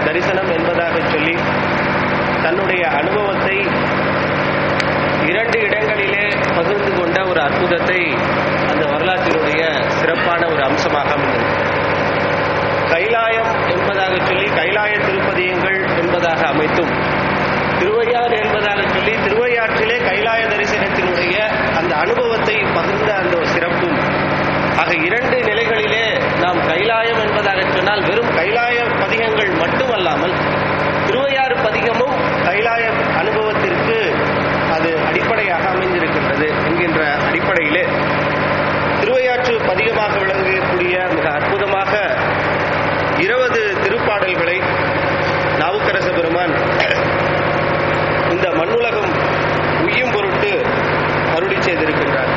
தரிசனம் என்பதாக சொல்லி தன்னுடைய அனுபவத்தை இரண்டு இடங்களிலே பகிர்ந்து கொண்ட ஒரு அற்புதத்தை அந்த வரலாற்றினுடைய சிறப்பான ஒரு அம்சமாக அமைந்தது கைலாயம் என்பதாக சொல்லி கைலாய திருப்பதியங்கள் என்பதாக அமைத்தும் திருவையாறு என்பதாக சொல்லி திருவையாற்றிலே கைலாய தரிசனத்தினுடைய அந்த அனுபவத்தை பகிர்ந்த அந்த ஒரு சிறப்பும் ஆக இரண்டு நிலைகளிலே நாம் கைலாயம் என்பதாக சொன்னால் வெறும் கைலாய பதிகங்கள் மட்டுமல்லாமல் திருவையாறு பதிகமும் கைலாய அனுபவத்திற்கு அது அடிப்படையாக அமைந்திருக்கின்றது என்கின்ற அடிப்படையிலே திருவையாற்று பதிகமாக விளங்கக்கூடிய மிக அற்புதமாக இருபது திருப்பாடல்களை நாவுக்கரச பெருமான் இந்த மண்ணுலகம் உய்யும் பொருட்டு அருளி செய்திருக்கின்றார்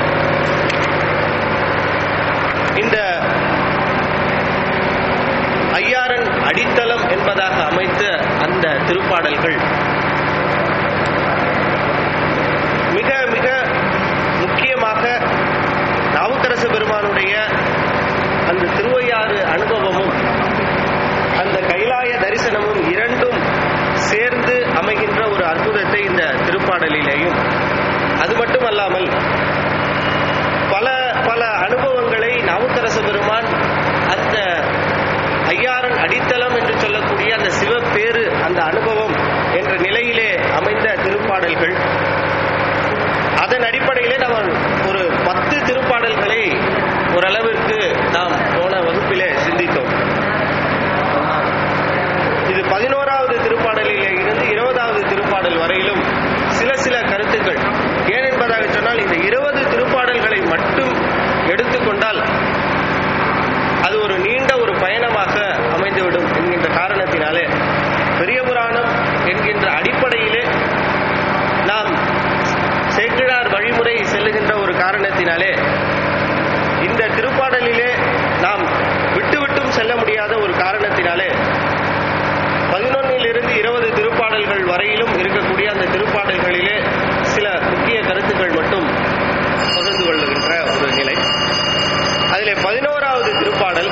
இந்த ஐயாரன் அடித்தளம் என்பதாக அமைத்த அந்த திருப்பாடல்கள் மிக மிக முக்கியமாக நாவுக்கரசு பெருமானுடைய அந்த திருவையாறு அனுபவமும் அந்த கைலாய தரிசனமும் இரண்டும் சேர்ந்து அமைகின்ற ஒரு அற்புதத்தை இந்த திருப்பாடலிலேயும் அது மட்டுமல்லாமல் பல பல அனுபவங்களை நாவுக்கரசு பெருமான் அந்த ஐயாரன் அடித்தளம் என்று சொல்லக்கூடிய அந்த சிவப்பேறு அந்த அனுபவம் என்ற நிலையிலே அமைந்த திருப்பாடல்கள் அதன் அடிப்படையிலே நாம் ஒரு பத்து திருப்பாடல்களை ஓரளவிற்கு நாம் போன வகுப்பிலே சிந்தித்தோம் இது பதினோராவது திருப்பாடலிலே இருந்து இருபதாவது திருப்பாடல் வரையிலும் சில சில கருத்துக்கள் ஏன் என்பதாக சொன்னால் இந்த இருபது திருப்பாடல்களை மட்டும் எடுத்துக்கொண்டால் அது ஒரு நீண்ட ஒரு பயணமாக அமைந்துவிடும் என்கின்ற காரணத்தினாலே பெரிய புராணம் என்கின்ற அடிப்படையிலே நாம் சேக்கிழார் வழிமுறை செல்லுகின்ற ஒரு காரணத்தினாலே இந்த திருப்பாடலிலே நாம் விட்டுவிட்டும் செல்ல முடியாத ஒரு காரணத்தினாலே பதினொன்னிலிருந்து இருபது திருப்பாடல்கள் வரையிலும் இருக்கக்கூடிய அந்த திருப்பாடல்களிலே சில முக்கிய கருத்துக்கள் மட்டும் பகிர்ந்து கொள்ளுகின்ற ஒரு நிலை அதிலே பதினோராவது திருப்பாடல்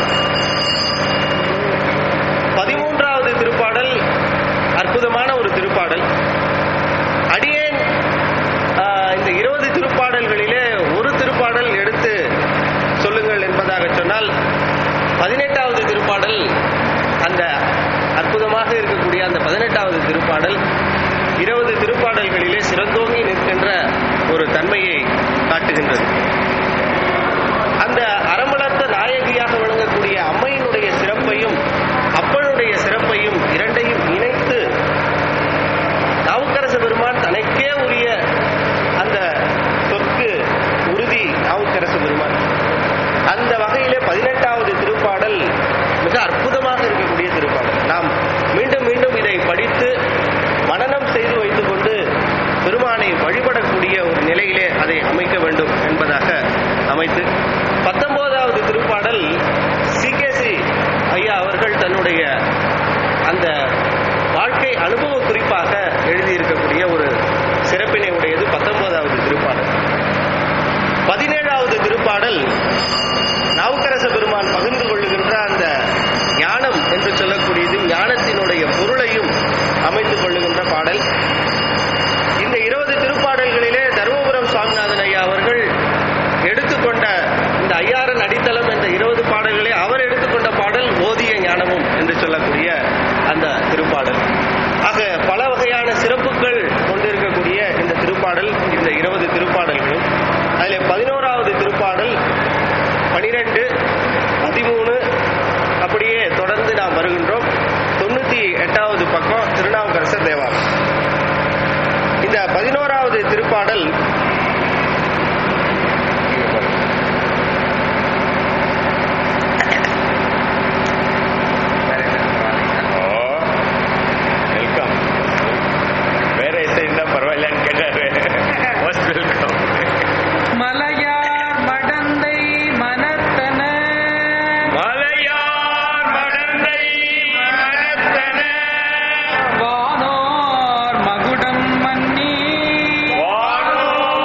பதிமூன்றாவது திருப்பாடல் அற்புதமான ஒரு திருப்பாடல் அடியேன் ஆஹ், இந்த இருபது திருப்பாடல்களிலே ஒரு திருப்பாடல் எடுத்து சொல்லுங்கள் என்பதாக சொன்னால் பதினெட்டாவது திருப்பாடல் அந்த அற்புதமாக இருக்கக்கூடிய அந்த பதினெட்டாவது திருப்பாடல் இருபது திருப்பாடல்களிலே சிறந்தோங்கி நிற்கின்ற ஒரு தன்மையை காட்டுகின்றது அந்த அறமலர்த்த நாயகியாக விளங்கக்கூடிய அம்மையினுடைய சிறப்பையும் அப்பனுடைய சிறப்பையும் இரண்டையும் இணைத்து நாவுக்கரசு பெருமான் தனக்கே உரிய அந்த சொற்கு உறுதி நாவுக்கரசு பெருமான் அந்த வகையிலே பதினெட்டாவது திருப்பாடல் மிக அற்புதமாக இருக்கக்கூடிய திருப்பாடல் நாம் மீண்டும் மீண்டும் இதை படித்து மனனம் செய்து வைத்துக்கொண்டு பெருமானை வழிபடக்கூடிய ஒரு நிலையிலே அதை அமைக்க வேண்டும் என்பதாக அமைத்து பத்தொன்பதாவது திருப்பாடல் சிகேசி ஐயா அவர்கள் தன்னுடைய அந்த வாழ்க்கை அனுபவ குறிப்பாக எழுதியிருக்கக்கூடிய ஒரு சிறப்பினை உடையது பத்தொன்பதாவது திருப்பாடல் பதினேழாவது திருப்பாடல் நாவுக்கரச பெருமான் பகிர்ந்து கொள்ளுகின்ற அந்த ஞானம் என்று சொல்லக்கூடியது ஞானத்தினுடைய பொருளையும் அமைத்துக் கொள்ளுகின்ற பாடல் இந்த இருபது திருப்பாடல்களிலே தருமபுரம் சுவாமிநாதன் ஐயா அவர்கள் எடுத்துக்கொண்ட இந்த ஐயாரன் அடித்தளம் என்ற இருபது பாடல்களே அவர் எடுத்துக்கொண்ட பாடல் ஓதிய ஞானமும் என்று சொல்லக்கூடிய அந்த திருப்பாடல் ஆக பல வகையான சிறப்புகள் கொண்டிருக்கக்கூடிய இந்த திருப்பாடல் இந்த இருபது திருப்பாடல்களும் அதில் பதினோராவது திருப்பாடல் பனிரெண்டு பதிமூணு அப்படியே தொடர்ந்து நாம் வருகின்றோம் தொண்ணூத்தி எட்டாவது பக்கம் திருநாவுக்கரசர் தேவாரம் இந்த பதினோராவது திருப்பாடல் வெல்கம் வேற இசை இருந்தா பரவாயில்லன்னு கேட்டாரு மோஸ்ட் வெல்கம் மலையார் மடந்தை மனத்தன மலையார் மடந்தை மனத்தன வானோர் மகுடம் மன்னி வானோர்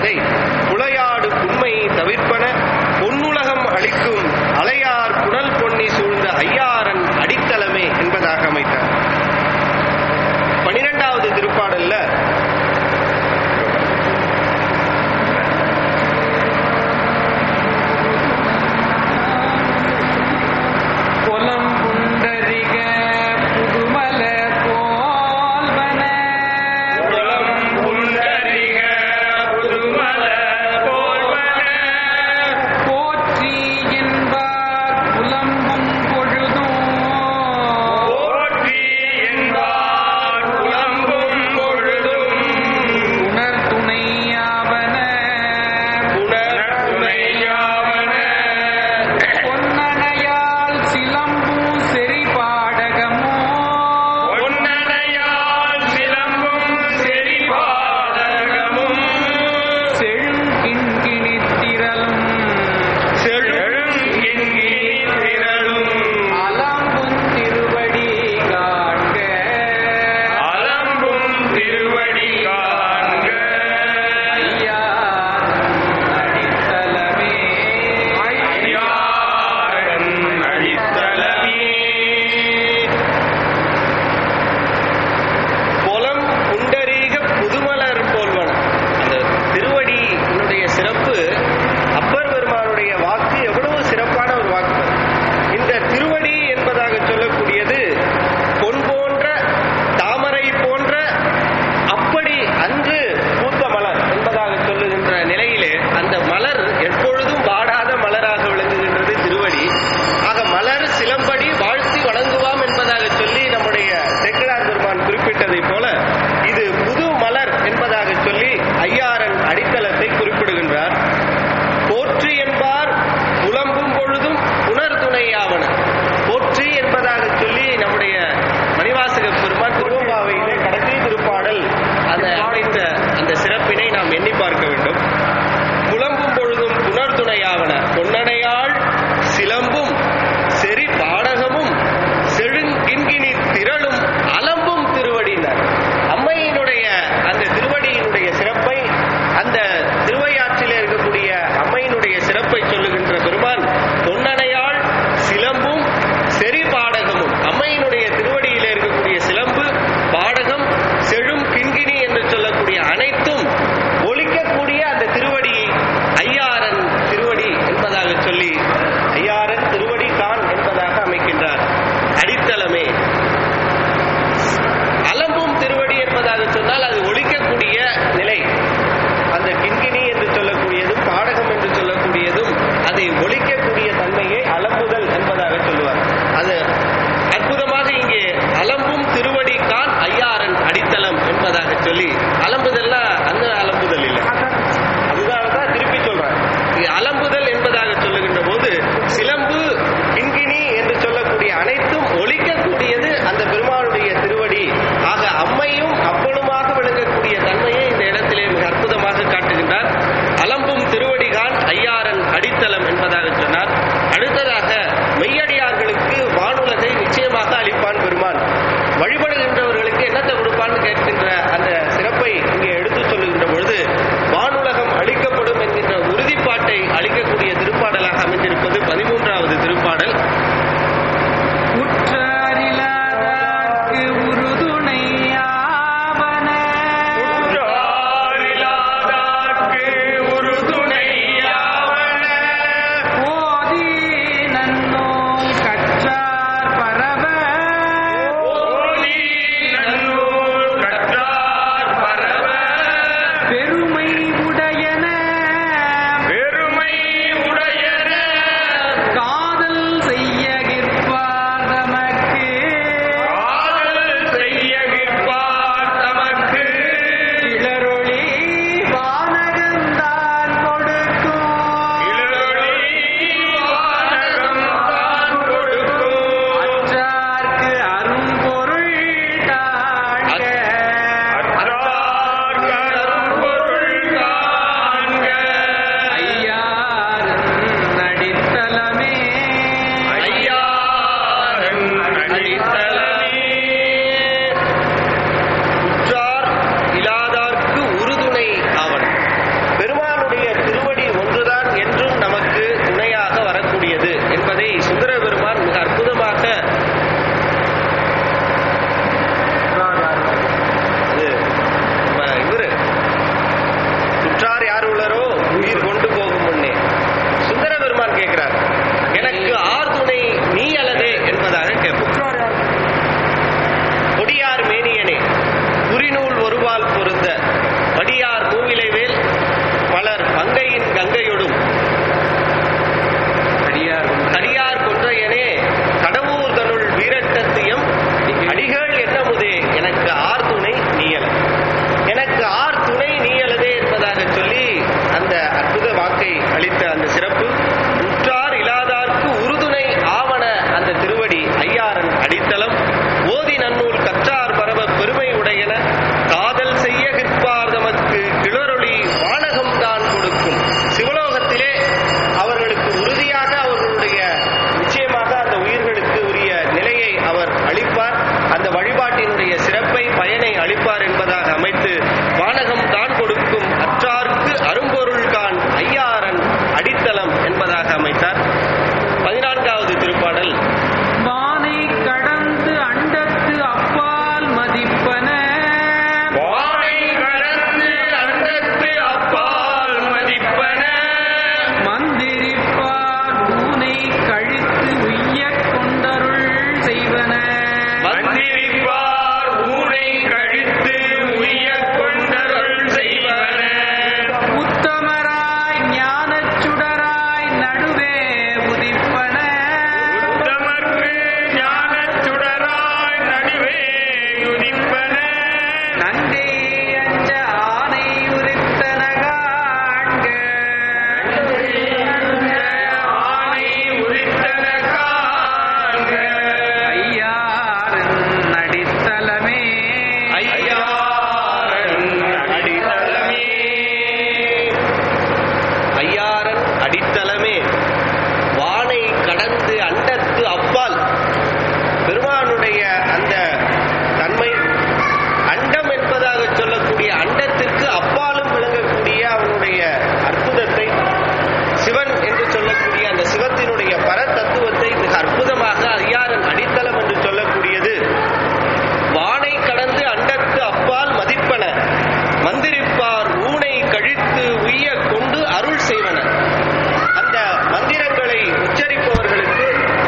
என்பதை புலையாடு உண்மை தவிர்ப்பன பொன்னுலகம் அளிக்கும் அலையார் புனல் பொன்னி சூழ்ந்த ஐயாரன் அடித்தளமே என்பதாக அமைத்தார் பனிரெண்டாவது திருப்பாடல்ல புலம் புண்டரிக புதுமல போல்வன புலம் புண்டரிக புதுமல போல்வன அற்புத வாக்கை அளித்த அந்த சிறப்பு உற்றார் இலாதார்க்கு உறுதுணை ஆவண அந்த திருவடி ஐயாரன் அடித்தளம் ஓதி நன்னூல் கற்றார் பரவ பெருமை உடையன காதல் செய்ய கிற்பார் தமக்கு கிளரொளி வானகம் தான் கொடுக்கும் சிவலோகத்திலே அவர்களுக்கு உறுதியாக அவர்களுடைய நிச்சயமாக அந்த உயிர்களுக்கு உரிய நிலையை அவர் அளிப்பார் அந்த வழிபாட்டினுடைய சிறப்பை பயனை அளிப்பார் என்பதாக அமைத்து வானகம் தான் கொடுக்கும் அற்றார்க்கு அரும்பொருள் கான் ஐயாரன் அடித்தளம் என்பதாக அமைத்தார் பதினான்காவது திருப்பாடல் வானை கடந்து அண்டத்து அப்பால் மதிப்பன வானை கடந்து அண்டத்து அப்பால் மதிப்பன மந்திரிப்பார் ஊனை கழித்து உய்யக் கொண்டருள் செய்வன மந்திரிப்பார் ஊனை கழித்து உய்யக் கொண்டருள் செய்வன உத்தமராய் ஞானச் சுடராய் நடுவே உதிப்பன உத்தமர்க்கு ஞானச் சுடராய் நடுவே உதிப்பன நங்கை அஞ்ச ஆனை உரித்தன காண்க ஆனை உரித்தன காண்க ஐயாரன் அடித்தலமே ஐயாரன் அடித்தளமே ஐயாரன் அடித்தளமே வானை கடந்து அண்டத்து அப்பால் பெருமானுடைய அந்த தன்மை அண்டம் என்பதாக சொல்லக்கூடிய அண்டத்திற்கு அப்பாலும் விளங்கக்கூடிய அவனுடைய அற்புதத்தை சிவன் என்று சொல்லக்கூடிய அந்த சிவத்தினுடைய பரதத்துவத்தை மிக அற்புதமாக ஐயாரன் அடித்தளம் என்று சொல்லக்கூடியது வானை கடந்து அண்டத்து அப்பால் மதிப்பன மந்திரிப்பார் ஊனை கழித்து உய்ய கொண்டு அருள் செய்வன அந்த மந்திரங்களை உச்சரிப்பவர்களுக்கு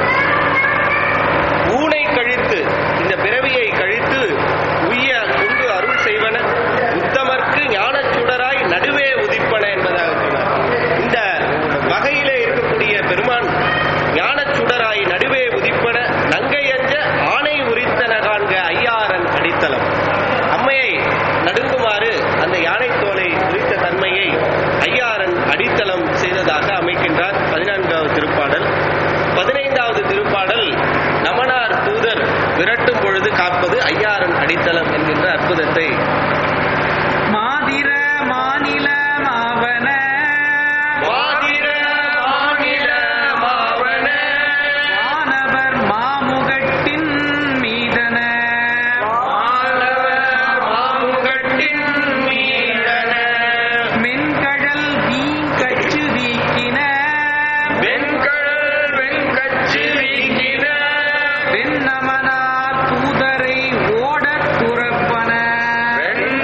ஊனை கழித்து இந்த பிறவியை கழித்து உய்ய கொண்டு அருள் செய்வன உத்தமர்க்கு ஞானச் சுடராய் நடுவே உதிப்பன என்பதாக சொன்னார் இந்த வகையிலே இருக்கக்கூடிய பெருமான் ஞானச் சுடராய் நடுவே உதிப்பன நங்கையஞ்ச ஆணை உரித்தன காண்க ஐயாரன் அடித்தளம் அம்மையை நடுங்குமாறு அந்த யானை தோலை உரித்த தன்மையை ஐயாரன் அடித்தளம் செய்ததாக அமைக்கின்றார் பதினான்காவது திருப்பாடல் பதினைந்தாவது திருப்பாடல் நமனார் தூதர் விரட்டும் பொழுது காப்பது ஐயாரன் அடித்தளம் என்கின்ற அற்புதத்தை மாதிர மாநில மாவன மாதிர மாநில மாவன வானவர் மாமுகட்டின் மீதன மாலவ மாமுகட்டின் மீதன மென்கடல் வீங்கச்சு வீக்கின வெண்கடல் வெண்கச்சு வீங்கின வெண்ணமனார் தூதரை ஓடத் துறப்பன வெண்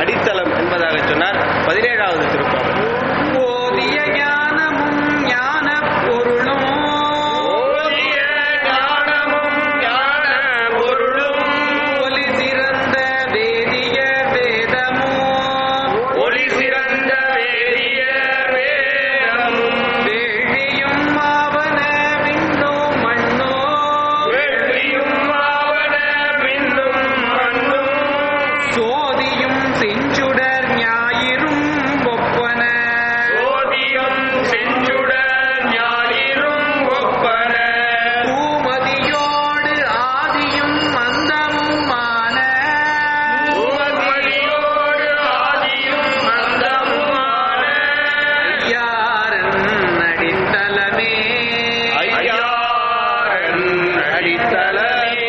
அடித்தளம் என்பதாக சொன்னார் பதினேழாவது திருப்பாடல் ஓதிய ஞானமும் ஞானப் பொருளும் ஓதிய ஞானமும் ஞான பொருளும் ஒளி சிறந்த வேதிய வேதமும் ஒளி சிறந்த வேதிய வேதமும் வேள்வியும் ஆவன விண்ணும் மண்ணும் வேள்வியும் ஆவன விண்ணும் மண்ணும் சோதியும் செஞ்சுடர் ஞாயிறும் ஒப்பன ஓதியும் செஞ்சுடர் ஞாயிறும் ஒப்பன பூமதியோடு ஆதியும் அந்தமுமான பூமதியோடு ஆதியும் அந்தமுமான ஐயாரன் அடித்தலமே ஐயாரன் அடித்தளமே.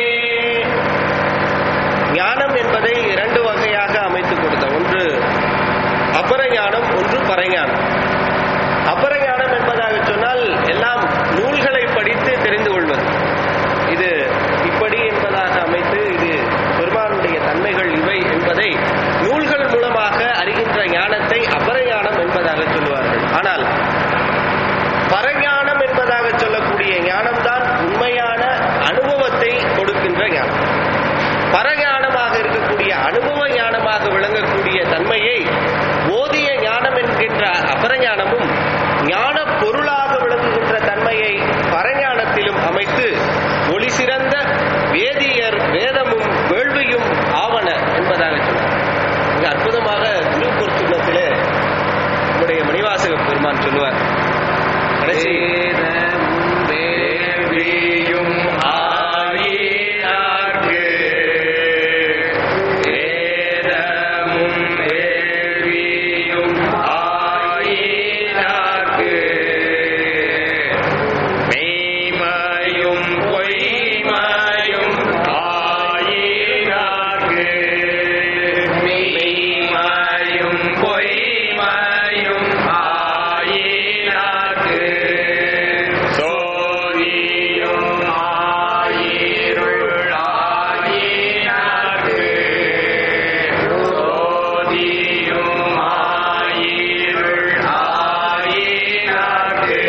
ஞானம் என்பதை இரண்டு வகையாக அமைத்துக் கொடுத்த ஒன்று அபரஞானம் ஒன்று பரஞானம் அபரஞானம் என்பதாக சொன்னால் எல்லாம் நூல்களை படித்து தெரிந்து கொள்வது இது இப்படி என்பதாக அமைத்து இது பெருமானுடைய தன்மைகள் இவை என்பதை நூல்கள் மூலமாக அறிகின்ற ஞானத்தை அபரஞானம் என்பதாக சொல்லுவார்கள் ஆனால் பரஞானம் என்பதாக சொல்லக்கூடிய ஞானம்தான் உண்மையான அனுபவத்தை கொடுக்கின்ற ஞானம் பரஞானமாக இருக்கக்கூடிய அனுபவ ஞானமாக விளங்கக்கூடிய தன்மையை ஓதிய ஞானம் என்கின்ற அபரஞானமும் ஞான பொருளாக விளங்குகின்ற தன்மையை பரஞானத்திலும் அமைத்து ஒளி சிறந்த வேதியர் வேதமும் வேள்வியும் ஆவன என்பதாக சொன்னார் மிக அற்புதமாக திருப்பொருத்துள்ளத்திலே நம்முடைய மணிவாசக பெருமான் சொல்லுவார் கடைசி வேதமும் வேள்வியும் ஆயினார்க்கு வேதமும் வேள்வியும் ஆயினார்க்கு மெய்மையும் பொய்மையும் ஆயினார்க்கு மெய்மையும் பொய்மையும் ஆயினார்க்கு சோதியும் ஆயிருள் ஆயினார்க்கு சோதியும் ஆயிருள் ஆயினார்க்கு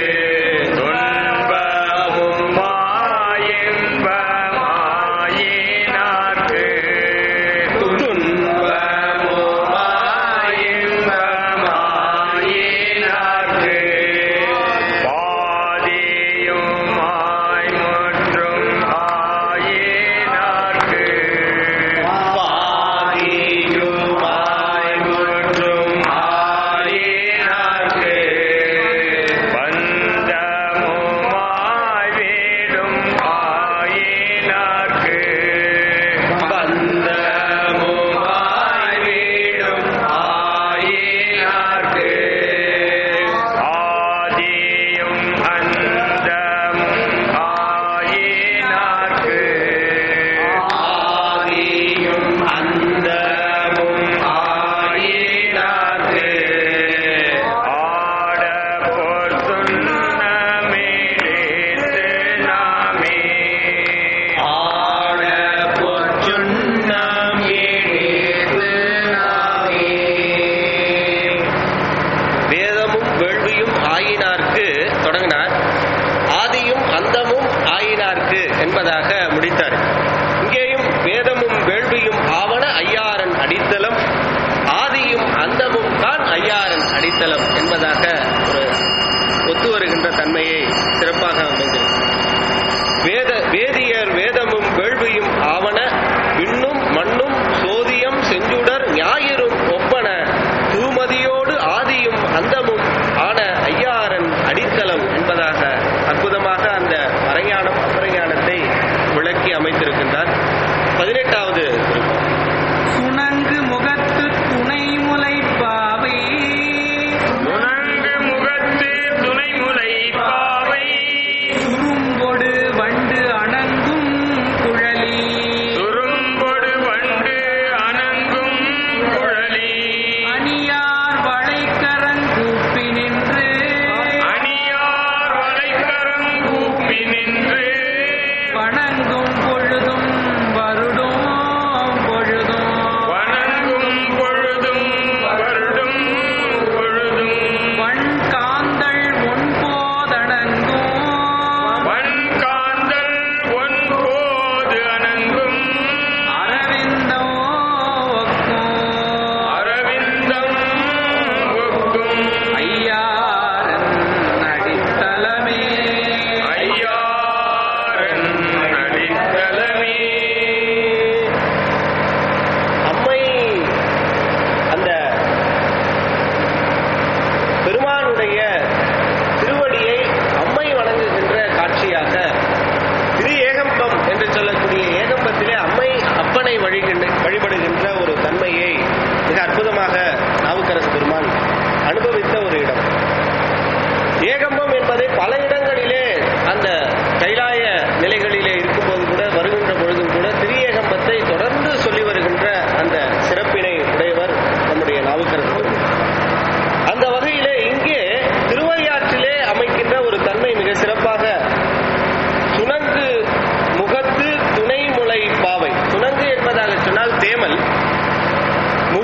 துன்பமும் மாயின்பம் ஆயினார்க்கு துன்பமும் மாயின்பம் ஆயினார்க்கு பாதியுமாய் முற்றும் ஆயினார்க்கு பாதியுமாய் முற்றும் ஆயினார்க்கு பந்தமுமாய் வீடும் ஆயினார்க்கு பந்தமுமாய் வீடும் ஆயினார்க்கு ஆதியும் அந்தமும் ஆயினார்க்கு ஆதியும் அந்தமும் ஆயினார்க்கு ஆட பொற்சுண்ணமிழித்து நாமே ஆட பொற்சுண்ணமிழித்து நாமே வேதமும் வேள்வியும் ஆயினார்க்கு தொடங்கினார் ஆதியும் அந்தமும் ஆயினார்க்கு என்பதாக முடித்தார் இங்கேயும் வேதமும் வேள்வியும் ஆவன ஐயாரன் அடித்தளம் ஆதியும் அந்தமும் தான் ஐயாரன் அடித்தளம் என்பதாக ஒரு ஒத்து வருகின்ற தன்மையை சிறப்பாக அமைந்தது வேத வேதியர் வேதமும் வேள்வியும் ஆவன விண்ணும் மண்ணும் சோதியம் செஞ்சுடர் ஞாயிறும் ஒப்பன தூமதியோடு ஆதியும் அந்தமும் ஆன ஐயாரன் அடித்தளம் என்பதாக அற்புதமாக அந்த பரஞானம் அபரஞானத்தை விளக்கி அமைத்திருக்கின்றார் பதினெட்டாவது திருப்பம். சுணங்கு முகத்து துணை முளைப்பாவை உணங்கு முகத்து துணைமுலை பாவை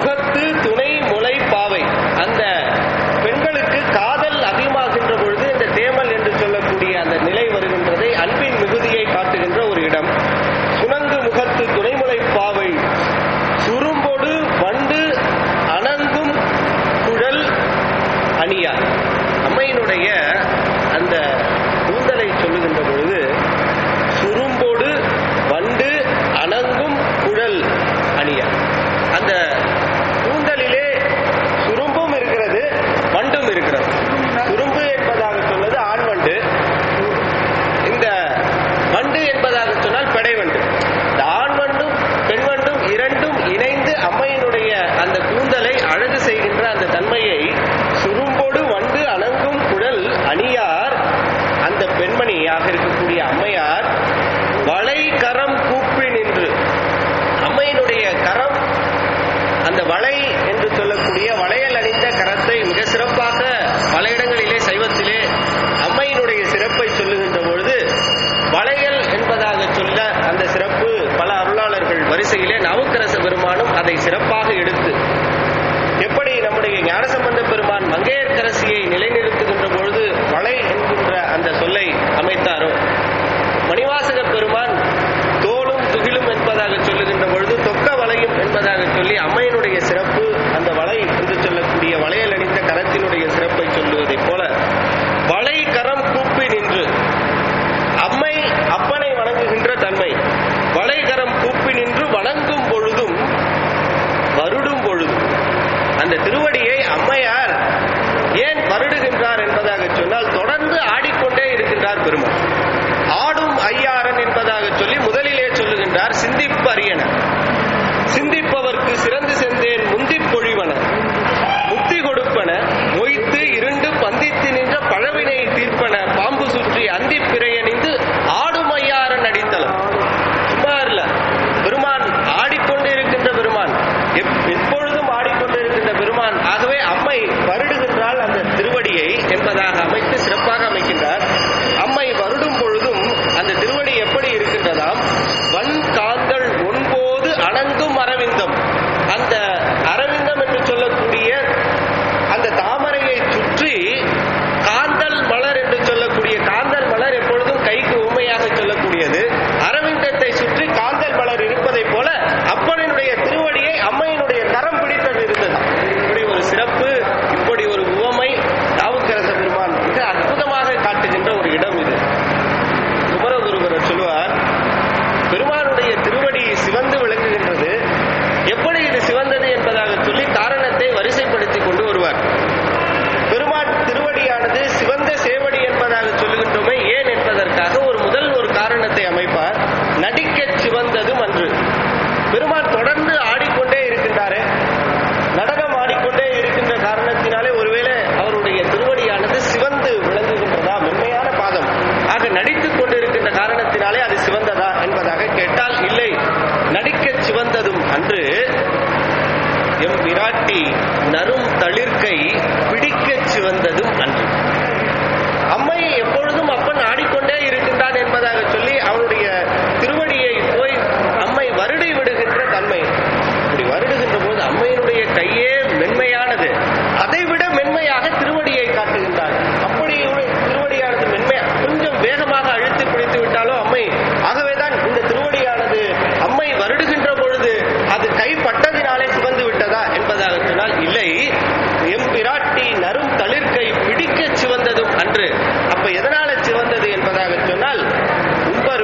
முகத்து துணை முளை பாவை அந்த பெண்களுக்கு காதல் அதிகமாகின்ற பொழுது இந்த தேமல் என்று சொல்லக்கூடிய அந்த நிலை வருகின்றதை அன்பின் மிகுதியை காட்டுகின்ற ஒரு இடம் சுணங்கு முகத்து துணைமுலை பாவை சுரும்பொடு வண்டு அணங்கும் குழல் அணியார் அம்மையினுடைய அந்த கூந்தலை சொல்லுகின்ற பொழுது சுரும்போடு வண்டு அணங்கும் குழல் அணியார் அந்த கூந்தலிலே சுரும்பும் இருக்கிறது வண்டும் இருக்கிறது சுரும்பு என்பதாக சொன்னது ஆண் வண்டு இந்த வண்டு என்பதாக சொன்னால் பெடை வண்டு இந்த ஆண் வண்டும் பெண் வண்டும் இரண்டும் இணைந்து அம்மையினுடைய அந்த கூந்தலை அழகு செய்கின்ற அந்த தன்மையை சுரும்போடு வண்டு அணங்கும் குழல் அணியார் அந்த பெண்மணியாக இருக்கக்கூடிய அம்மையார் வளை கரம் கூப்பி நின்று அம்மையினுடைய கரம் அந்த வளை என்று சொல்லக்கூடிய வளையல் அணிந்த கரத்தை மிக சிறப்பாக பல இடங்களிலே சைவத்திலே அம்மையினுடைய சிறப்பை சொல்லுகின்ற பொழுது வளையல் என்பதாக சொல்ல அந்த சிறப்பு பல அருளாளர்கள் வரிசையிலே நவுக்கரச பெருமானும் அதை சிறப்பாக எடுத்து எப்படி நம்முடைய ஞானசம்பந்த பெருமான் மங்கையர்க்கரசியை நிலைநிறுத்துகின்ற பொழுது வளை என்கின்ற அந்த சொல்லை அமைத்தாரோ மணிவாசக பெருமான் தோளும் துகிலும் என்பதாக சொல்லுகின்ற பொழுது தொக்க வளையும் என்பதாக சொல்லி அம்மையினுடைய சிறப்பு அந்த வளை என்று சொல்லக்கூடிய வளையல் அணிந்த கரத்தினுடைய சிறப்பை சொல்லுவதைப் போல வளை கரம் கூப்பி நின்று அம்மை அப்பனை வணங்குகின்ற தன்மை வளைகரம் கூப்பி நின்று வணங்கும் பொழுதும் வருடும் பொழுதும் அந்த திருவடியை அம்மையார் ஏன் வருடுகின்றார் என்பதாக சொன்னால் தொடர்ந்து ஆடிக்கொண்டே இருக்கின்றார் பெருமாள் ஆடும் ஐயாரன் என்பதாக சொல்லி முதலிலே சொல்லுகின்றார் சிந்திப்பு அரியன சிந்திப்பவர்க்கு சிறந்து சென்றேன் முந்திப் பொழிவன முக்தி கொடுப்பன மொய்த்து இருண்டு பந்தித்து நின்ற பழவினை தீர்ப்பன பாம்பு சுற்றி அந்தி பிறையணிந்து ஆடும் ஐயாரன் அடித்தளம் சும்மா இல்ல பெருமான் ஆடிக்கொண்டு இருக்கின்ற பெருமான் எப்- எப்பொழுதும் ஆடிக்கொண்டு இருக்கின்ற பெருமான் ஆகவே அம்மை வருடுகின்றால் அந்த திருவடியை என்பதாக அமைத்து சிறப்பாக அமைக்கின்றார் அம்மை வருடும் பொழுதும் அந்த திருவடி எப்படி இருக்கின்றதாம் வன் காந்தள் ஒன்போது அணங்கும் அரவிந்தம் அந்த அரவிந்தம் என்று சொல்லக்கூடிய அந்த தாமரையை சுற்றி காந்தல் மலர் என்று சொல்லக்கூடிய காந்தல் மலர் எப்பொழுதும் கைக்கு உண்மையாக சொல்லக்கூடியது அரவிந்தத்தை சுற்றி காந்தல் மலர் இருப்பதைப் போல அப்பனினுடைய திருவடியை அம்மையினுடைய கரம் பிடித்தது இருந்தது இப்படி ஒரு சிறப்பு இப்படி ஒரு உவமை தாவுக்கரச பெருமான் மிக அற்புதமாக காட்டுகின்ற ஒரு இடம் இது குமரகுருபரர் சொல்லுவார் பெருமானுடைய திருவடி சிவந்து விளங்குகின்றது எப்படி இது சிவந்தது என்பதாக சொல்லி காரணத்தை வரிசைப்படுத்தி கொண்டு வருவார் பெருமான் திருவடியானது சிவந்த சேவடி என்பதாக சொல்லுகின்றோமே ஏன் என்பதற்காக ஒரு முதல் ஒரு காரணத்தை அமைப்பார் நடிக்கச் சிவந்ததும் அன்று பெருமான் தொடர்ந்து ஆடிக்கொண்டே இருக்கின்றாரே நடனம் ஆடிக்கொண்டே இருக்கின்ற காரணத்தினாலே ஒருவேளை அவருடைய திருவடியானது சிவந்து விளங்குகின்றதா மென்மையான பாதம் ஆக நடித்துக் கொண்டிருக்கின்ற காரணத்தினாலே அது சிவந்ததா என்பதாக கேட்டால் இல்லை நடிக்கச் சிவந்ததும் அன்று எம் விராட்டி நரும் தளிர்க்கை பிடிக்கச் சிவந்ததும் அன்று அம்மை எப்பொழுதும் அப்பன் ஆடிக்கொண்டே இருக்கின்றான் என்பதாக சொல்லி அவனுடைய திருவடியை போய் அம்மை வருடி விடுகின்ற தன்மை இப்படி வருடுகின்ற போது அம்மையினுடைய கையே மென்மையானது அதைவிட மென்மையாக திருவடியை காட்டுகின்றார் அப்படி ஒரு திருவடியானது மென்மையா கொஞ்சம் வேகமாக அழுத்தி பிடித்து விட்டாலும் அம்மை ஆகவேதான் இந்த திருவடியானது அம்மை வருடுகின்ற பொழுது அது கைப்பட்டதினாலே சிவந்து விட்டதா என்பதாக சொன்னால் இல்லை எம் பிராட்டி நரும் தளிர்க்கை பிடிக்க சிவந்ததும் அன்று அப்ப எதனால சிவந்தது என்பதாக சொன்னால் உம்பர்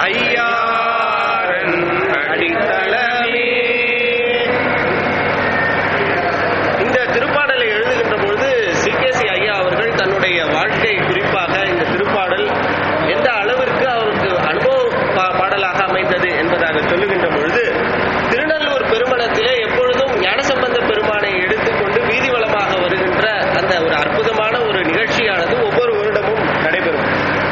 ஐயாரன் அடித்தளமே இந்த திருப்பாடலை எழுதுகின்ற பொழுது சிகேசி ஐயா அவர்கள் தன்னுடைய வாழ்க்கை குறிப்பாக இந்த திருப்பாடல் எந்த அளவிற்கு அவருக்கு அனுபவ பா- பாடலாக அமைந்தது என்பதாக சொல்லுகின்ற பொழுது திருநல்லூர் பெருமணத்திலே எப்பொழுதும் ஞானசம்பந்த பெருமானை எடுத்துக்கொண்டு வீதி வலமாக வருகின்ற அந்த ஒரு அற்புதமான ஒரு நிகழ்ச்சியானது ஒவ்வொரு வருடமும் நடைபெறும்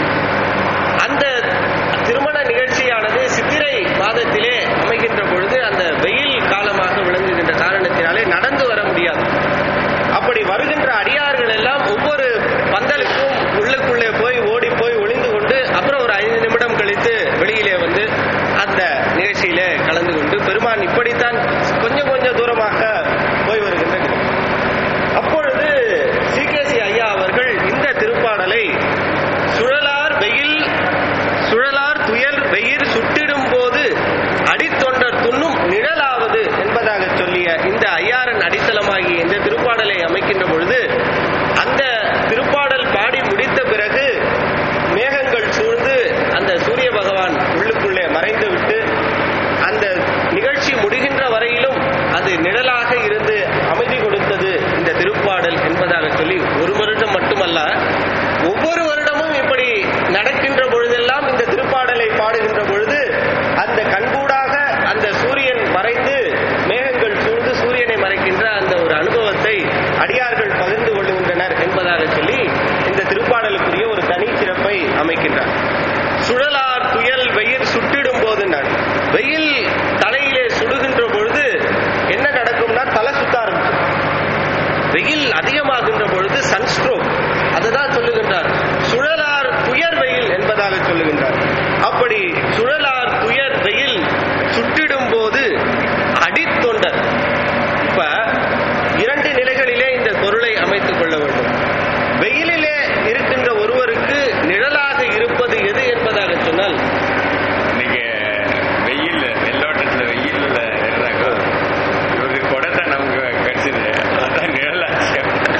அந்த திருமண நிகழ்ச்சியானது சித்திரை மாதத்திலே அமைகின்ற பொழுது அந்த வெயில் காலமாக விளங்குகின்ற காரணத்தினாலே நடந்து வர முடியாது அப்படி வருகின்ற அடியார்கள் எல்லாம் ஒவ்வொரு பந்தலுக்கும் உள்ளுக்குள்ளே போய் ஓடி போய் ஒளிந்து கொண்டு அப்புறம் ஒரு ஐந்து நிமிடம் கழித்து வெளியிலே வந்து அந்த நிகழ்ச்சியிலே கலந்து கொண்டு பெருமான் இப்படித்தான் கொஞ்சம் கொஞ்சம் தூரமாக போய் வருகின்ற நிலை. அப்பொழுது சிகேசி ஐயா அவர்கள் இந்த திருப்பாடலை சுழலார் வெயில் சுழலார் துயல் வெயில் சுட்டிடும் போது அடித்தொண்டர் துண்ணும் நிழலாவது என்பதாக சொல்லிய இந்த ஐயாரன் அடித்தளமாகிய இந்த திருப்பாடலை அமைக்கின்ற பொழுது அந்த திருப்பாடல் பாடி முடித்த பிறகு மேகங்கள் சூழ்ந்து அந்த சூரிய பகவான் உள்ளுக்குள்ளே மறைந்து விட்டு அந்த நிகழ்ச்சி முடிகின்ற வரையிலும் அது நிழலாக இருந்து அமைதி கொடுத்தது இந்த திருப்பாடல் என்பதாக சொல்லி ஒரு வருடம் மட்டுமல்ல ஒவ்வொரு வருடமும் இப்படி நடக்கின்ற பொழுதெல்லாம் இந்த திருப்பாடலை பாடுகின்ற பொழுது அந்த கண்கூடாக அந்த சூரியன் மறைந்து மேகங்கள் சூழ்ந்து சூரியனை மறைக்கின்ற அந்த ஒரு அனுபவத்தை அடியார்கள் பகிர்ந்து கொள்கின்றனர் என்பதாக சொல்லி இந்த திருப்பாடலுக்குரிய ஒரு தனி சிறப்பை அமைக்கின்றார் சுழலார் துயல் வெயில் சுட்டிடும் போது வெயில் தலையிலே சுடுகின்ற பொழுது என்ன நடக்கும்னா தலை சுத்த ஆரம்பிக்கும் வெயில் அதிகமாகின்ற பொழுது சன்ஸ்ட்ரோக் அதுதான் சொல்லுகின்றார் சுழலார் துயர் வெயில் என்பதாக சொல்லுகின்றார் அப்படி சுழலார் துயர் வெயில் சுட்டிடும் போது அடித்தொண்டர் இப்ப இரண்டு நிலைகளிலே இந்த பொருளை அமைத்துக் கொள்ள வேண்டும் வெயிலிலே இருக்கின்ற ஒருவருக்கு நிழலாக இருப்பது எது என்பதாக சொன்னால் நீங்க வெயில் வெள்ளோட்டத்துல வெயில்ல இருந்தாங்க இவருக்கு கொடை நமக்கு கிடைச்சது அதான் நிழலாச்சு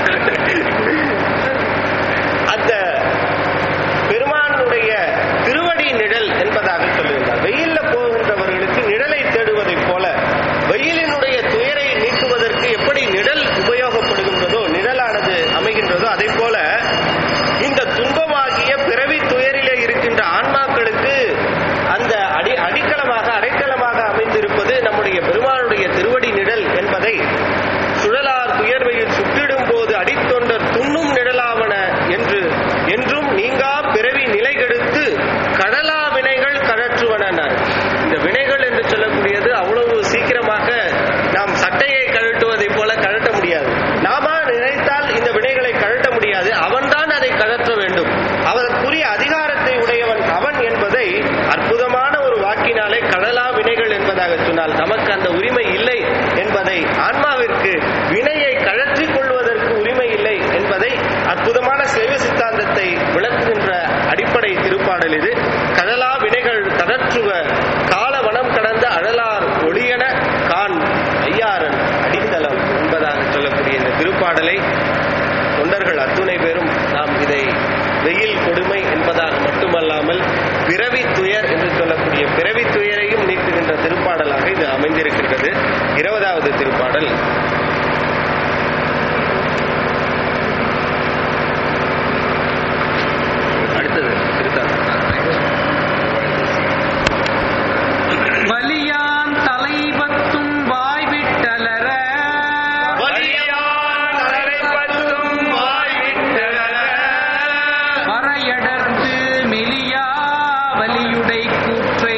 அந்த பெருமானுடைய திருவடி நிழல் என்பதாக சொல்லுகின்றார் வெயில்ல போகின்றவர்களுக்கு நிழலை தேடுவதைப் போல வெயிலினுடைய துயரை நீக்குவதற்கு எப்படி நிழல் உபயோகப்படுகின்றதோ நிழலானது அமைகின்றதோ அதை போல இந்த துன்பமாகிய பிறவி துயரிலே இருக்கின்ற ஆன்மாக்களுக்கு அந்த அடி அடித்தளமாக அடைக்கலமாக அமைந்திருப்பது நம்முடைய பெருமானுடைய திருவடி நிழல் என்பதை சுழலார் துயர்வையில் சுட்டிடும் போது அடித்தொண்டர் துண்ணும் நிழலாவன என்று என்றும் நீங்கா பிறவி நிலை கெடுத்து கடலா வினைகள் கழற்றுவனர் இந்த வினைகள் என்று சொல்லக்கூடியது அவ்வளவு சீக்கிரமாக நாம் சட்டையை கழட்டுவதைப் போல கழட்ட முடியாது நாம நினைத்தால் இந்த வினைகளை கழட்ட முடியாது அவன்தான் அதை கழற்ற வேண்டும் அவருக்குரிய அதிகாரத்தை உடையவன் அவன் என்பதை அற்புதமான ஒரு வாக்கினாலே கடலா வினைகள் என்பதாக சொன்னால் நமக்கு அந்த உரிமை இல்லை என்பதை ஆன்மாவிற்கு வினையை கழற்றிக் கொள்வதற்கு உரிமை இல்லை என்பதை அற்புதமான சைவ சித்தாந்தத்தை விளக்குகின்ற அடிப்படை திருப்பாடல் இது கடலா வினைகள் கதற்றுவ கால வனம் கடந்த அழலார் ஒளியன கான் ஐயாரன் அடித்தளம் என்பதாக சொல்லக்கூடிய இந்த திருப்பாடலை தொண்டர்கள் அத்துணை பேரும் நாம் இதை வெயில் கொடுமை என்பதாக மட்டுமல்லாமல் பிறவி துயர் என்று சொல்லக்கூடிய பிறவி துயரையும் நீக்குகின்ற திருப்பாடலாக இது அமைந்திருக்கின்றது இருபதாவது திருப்பாடல் அடுத்தது வலியான் தலைபத்தும் வாய்விட்டலர வரையடர்த்து மெலியா வலியுடை கூற்றை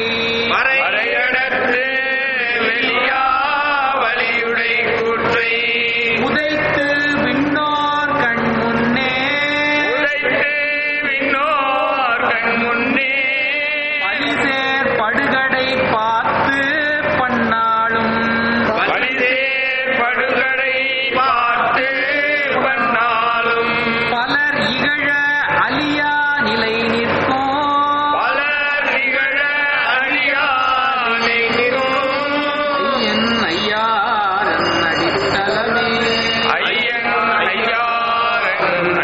உதைத்து விண்ணோர் கண் முன்னே பலிசேர் படுகடை பார்த்து பண்ணாலும் பலர் இகழ அலியா நிலை நிற்கும் ஐயன் ஐயாரன் அடித்தலமே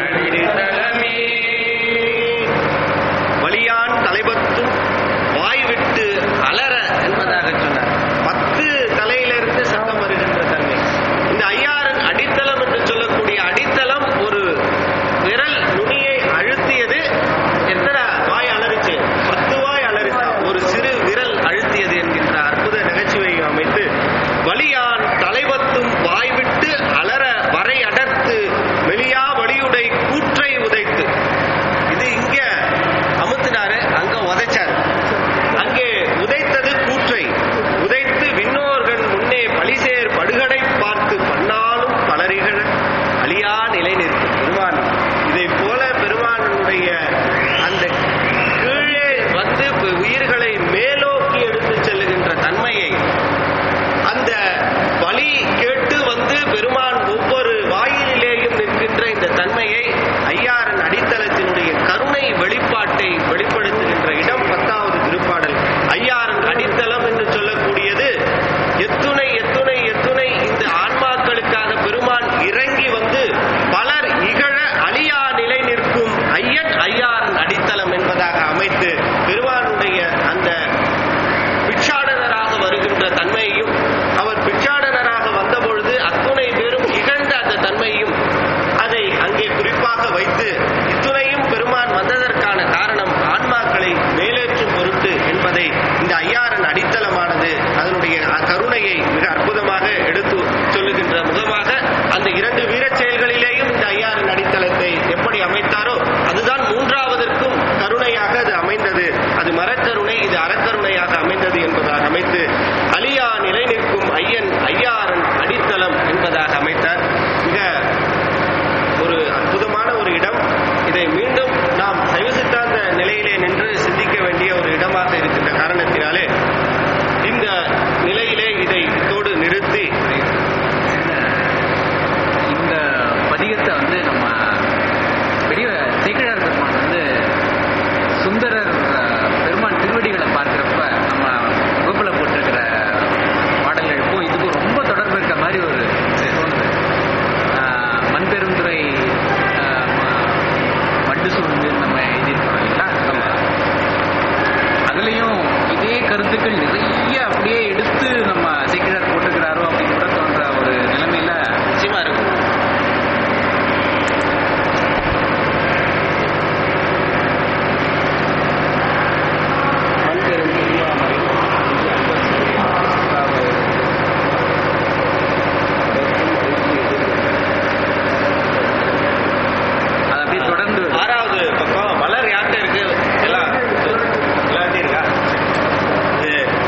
வலியான் தலைபத்தும் வாய் இது அறக்கருணையாக அமைந்தது என்பதாக அமைத்து அலியா நிலை நிற்கும் ஐயன் ஐயாரன் அடித்தளம் என்பதாக அமைத்தார் மிக ஒரு அற்புதமான ஒரு இடம் இதை மீண்டும் நாம் சைவ சித்தாந்த நிலையிலே நின்று சிந்திக்க வேண்டிய ஒரு இடமாக இருக்கின்ற காரணத்தினாலே இந்த நிலையிலே இதை இதோடு நிறுத்தி இந்த பதிகத்தை வந்து நம்ம பெரிய சேக்கிழார் பெருமான் வந்து சுந்தரர் அஹ், பெருமான் திருவடிகளை பார்க்கிறப்ப நம்ம வகுப்புல போட்டிருக்கிற பாடல்களுக்கும் இதுக்கும் ரொம்ப தொடர்பு இருக்க மாதிரி ஒரு தோணுது ஆஹ், மண் பெருந்துறை ஆஹ், ம- மட்டு சூழ்ந்து நம்ம எழுதியிருக்கோம் இல்லைங்களா நம்ம அதுலயும் இதே கருத்துக்கள் நிறைய அப்படியே எடுத்து நம்ம சேக்கிழார் போட்டிருக்கிறாரோ அப்படின்னு கூட தோன்ற ஒரு நிலைமையில நிச்சயமா இருக்கும் மண்பெரும் திருமாமலை அது அப்படியே தொடர்ந்து ஆறாவது பக்கம் மலர் யார்கிட்ட இருக்கு எல்லாம் எல்லார்ட்டையும் இருக்கா இது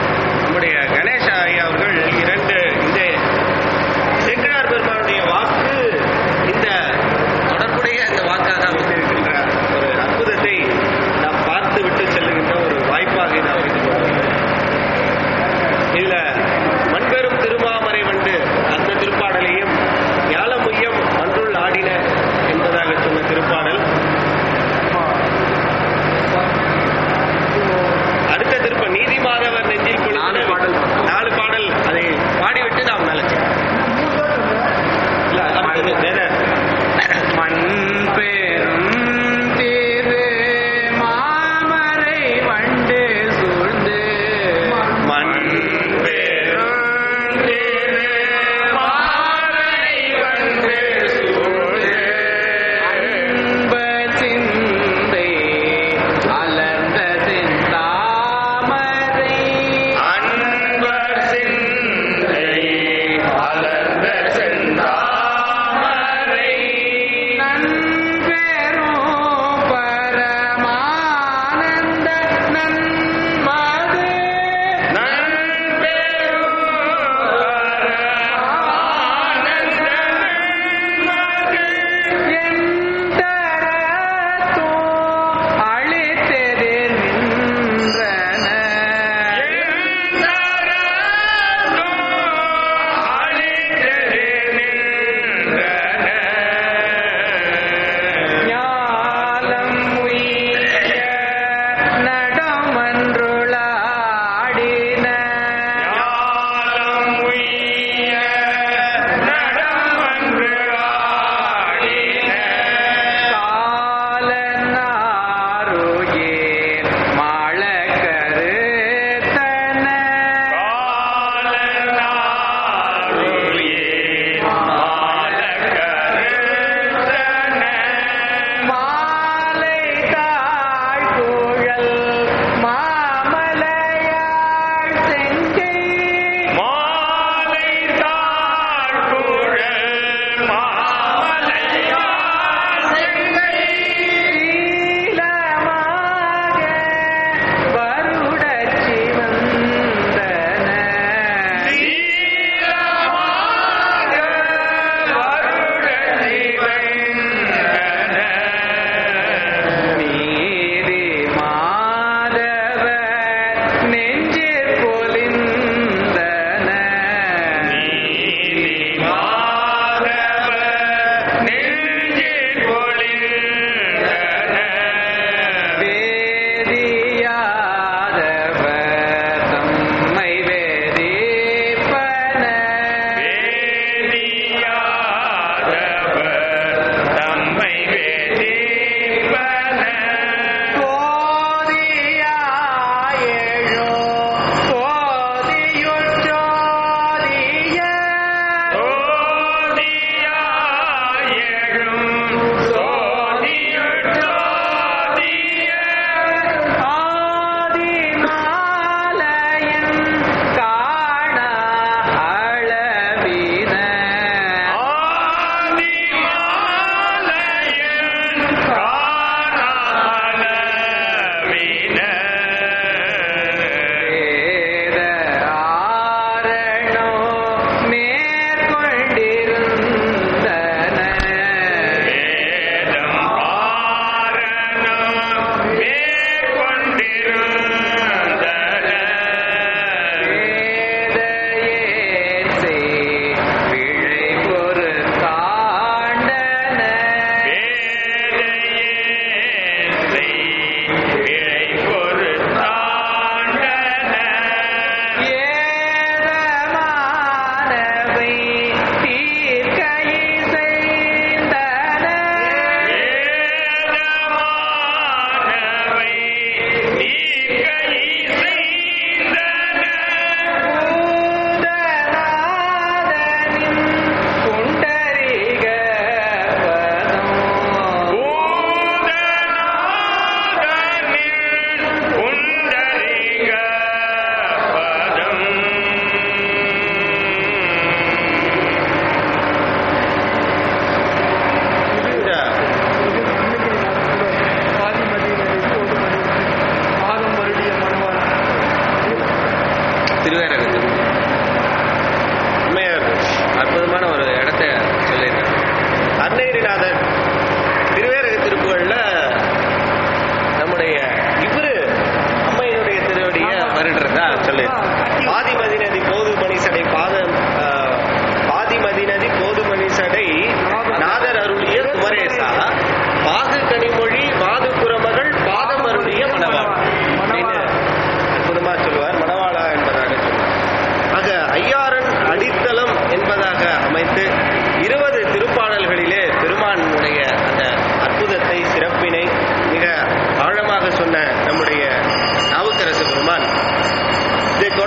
திருவேரக திருப்புகள் உண்மையா அற்புதமான ஒரு இடத்த சொல்லியிருக்காங்க அருணகிரிநாதர் திருவேரக திருப்புகள்ல நம்முடைய இவரு அம்மையினுடைய திருவடிய வருடுறதா சொல்லி பாதிமதி நதி போது மணிசடை பாதம் ஆஹ், பாதிமதி நதி போது மணிசடை நாதர் அருளிய குமரேசா பாகு கனிமொழி மாது குரமகள் பாதம் அருளிய மணவாள் அப்படின்னு அற்புதமா சொல்லுவார் மணவாளா என்பதாக சொல்லுவார் ஆக ஐயாறன் அடித்தளம் என்பதாக அமைத்து இருபது திருப்பாடல்களிலே பெருமானுடைய அந்த அற்புதத்தை சிறப்பினை மிக ஆழமாக சொன்ன நம்முடைய நாவுக்கரசு பெருமான் இதை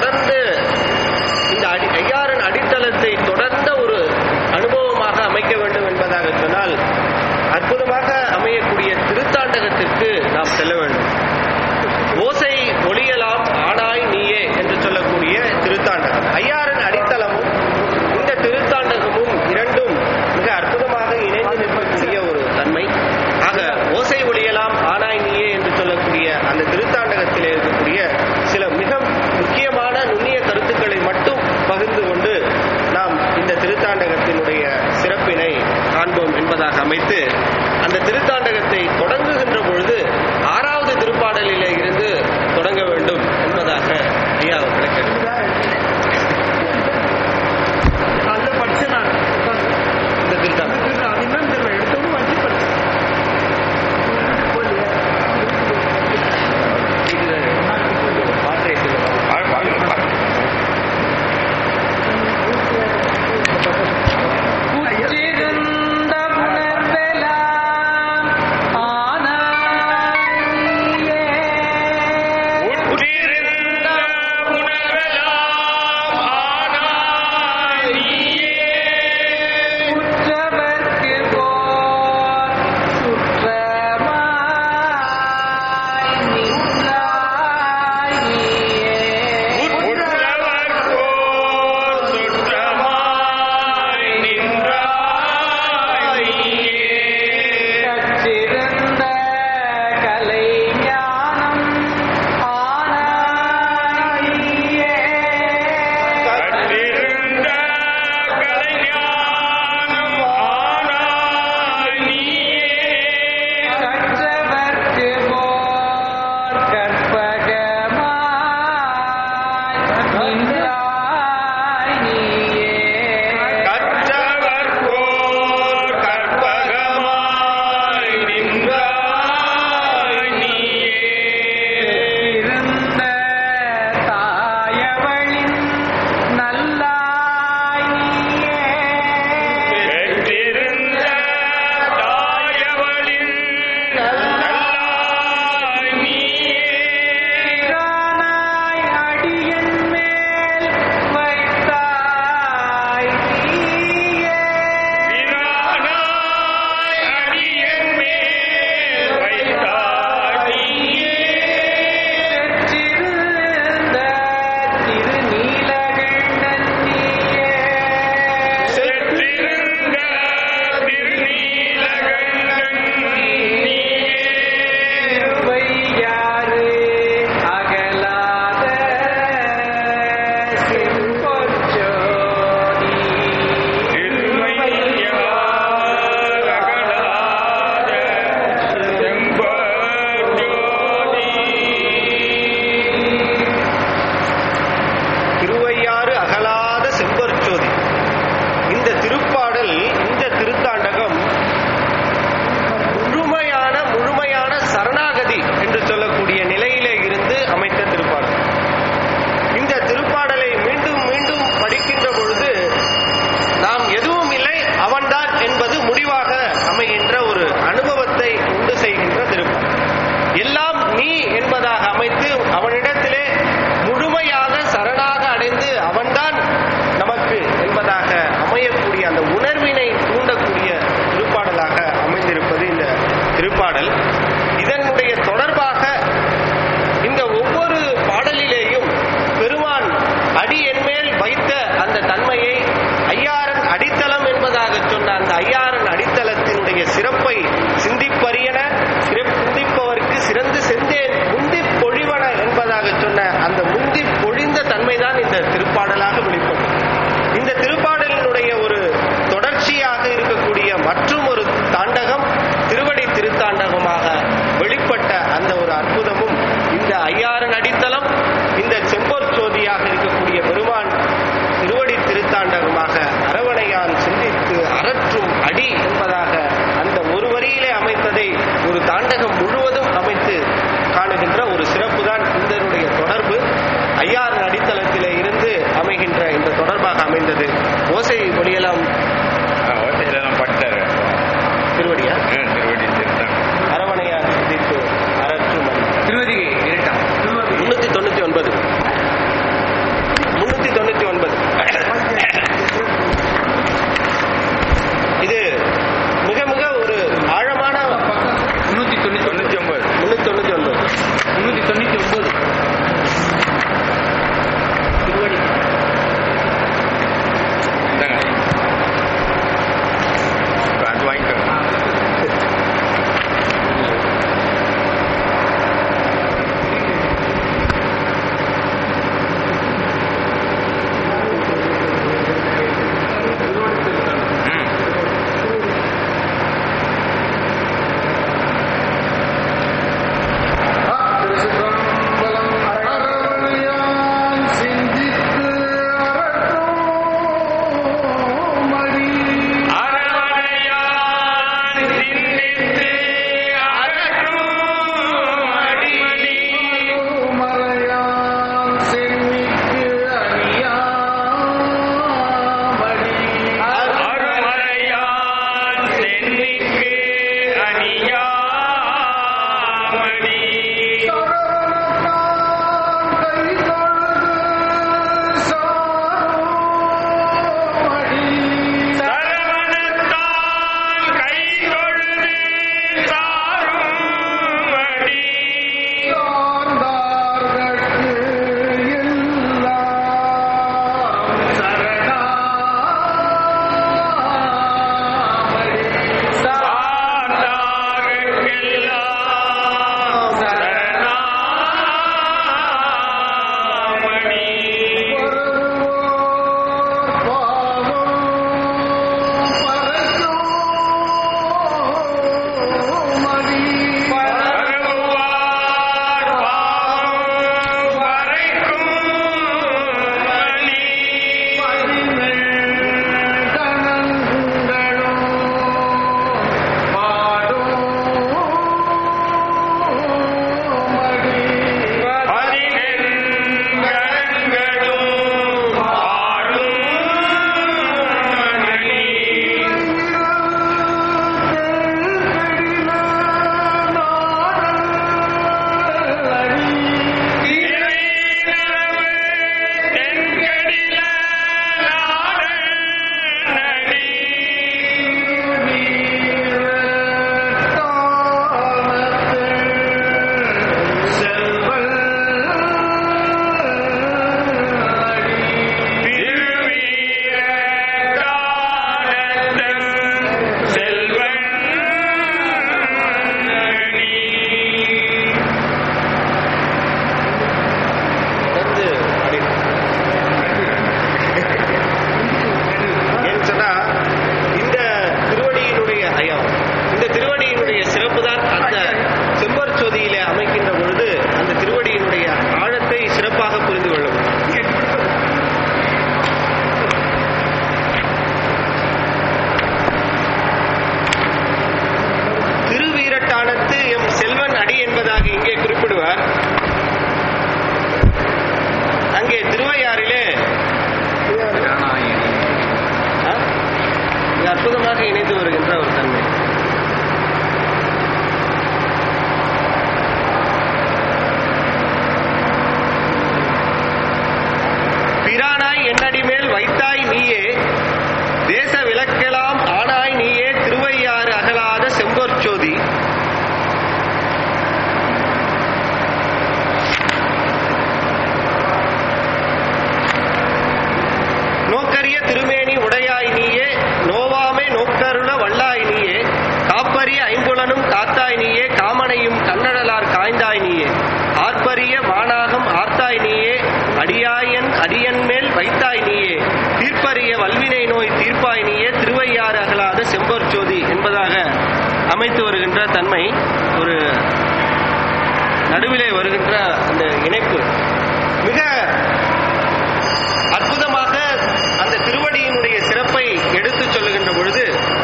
அடியாயன் அடியன் மேல் வைத்தாய் நீயே தீர்ப்பறிய வல்வினை நோய் தீர்ப்பாய் நீயே திருவையாறு அகலாத செம்பொற் ஜோதி என்பதாக அமைத்து வருகின்ற தன்மை ஒரு நடுவிலே வருகின்ற அந்த இணைப்பு மிக அற்புதமாக அந்த திருவடியினுடைய சிறப்பை எடுத்துச் சொல்லுகின்ற பொழுது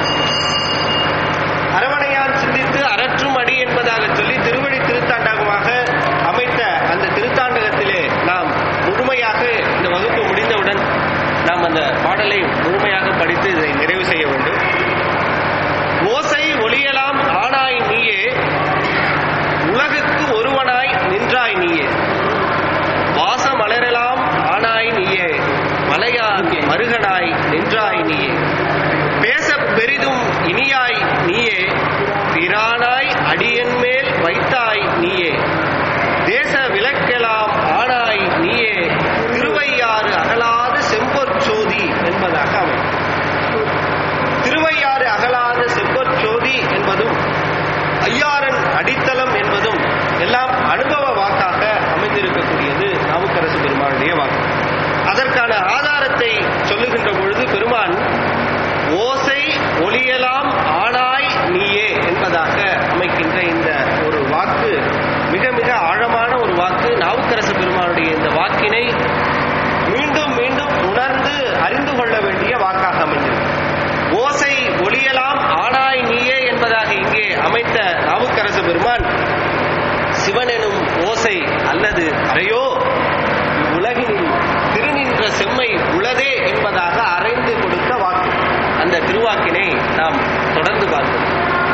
அரவணையான் சிந்தித்து அரற்றும் அடி என்பதாக சொல்லி திருவடி திருத்தாண்டகமாக அமைத்த அந்த திருத்தாண்டகத்திலே நாம் முழுமையாக இந்த வகுப்பு முடிந்தவுடன் நாம் அந்த பாடலை முழுமையாக படித்து இதை நிறைவு செய்ய வேண்டும் ஓசை ஒளியலாம் ஆனாய் நீயே உலகுக்கு ஒருவனாய் நின்றாய் நீயே வாச மலரலாம் ஆனாய் நீயே மலையான் மருகனாய் நின்றாய் நீயே பேச பெரிதும் இனியாய் நீயே பிரானாய் அடியன் மேல் வைத்தாய் நீயே தேச விளக்கெலாம் ஆனாய் நீயே திருவையாறு அகலாத செம்பொற் சோதி என்பதாக அமையும் திருவையாறு அகலாத செம்பொற் சோதி என்பதும் ஐயாரன் அடித்தளம் என்பதும் எல்லாம் அனுபவ வாக்காக அமைந்திருக்கக்கூடியது நாவுக்கரசு பெருமானுடைய வாக்கு அதற்கான ஆதாரத்தை சொல்லுகின்ற பொழுது பெருமான் ஓசை ஒளியலாம் ஆனாய் நீயே என்பதாக அமைக்கின்ற இந்த ஒரு வாக்கு மிக மிக ஆழமான ஒரு வாக்கு நாவுக்கரசு பெருமானுடைய இந்த வாக்கினை மீண்டும் மீண்டும் உணர்ந்து அறிந்து கொள்ள வேண்டிய வாக்காக அமைந்திருக்கு ஓசை ஒளியலாம் ஆனாய் நீயே என்பதாக இங்கே அமைத்த நாவுக்கரசு பெருமான் சிவனெனும் ஓசை அல்லது அறையோ உலகினில் திருநின்ற செம்மை உளதே என்பதாக அறைந்து கொடுத்த வாக்கு அந்த திருவாக்கினை நாம் தொடர்ந்து பார்ப்போம்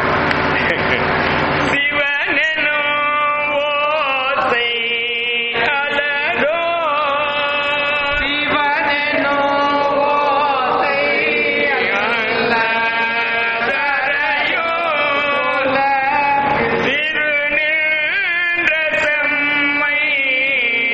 சிவனெனும் ஓசை அலரோ அலதரையோ திருநின்ற செம்மை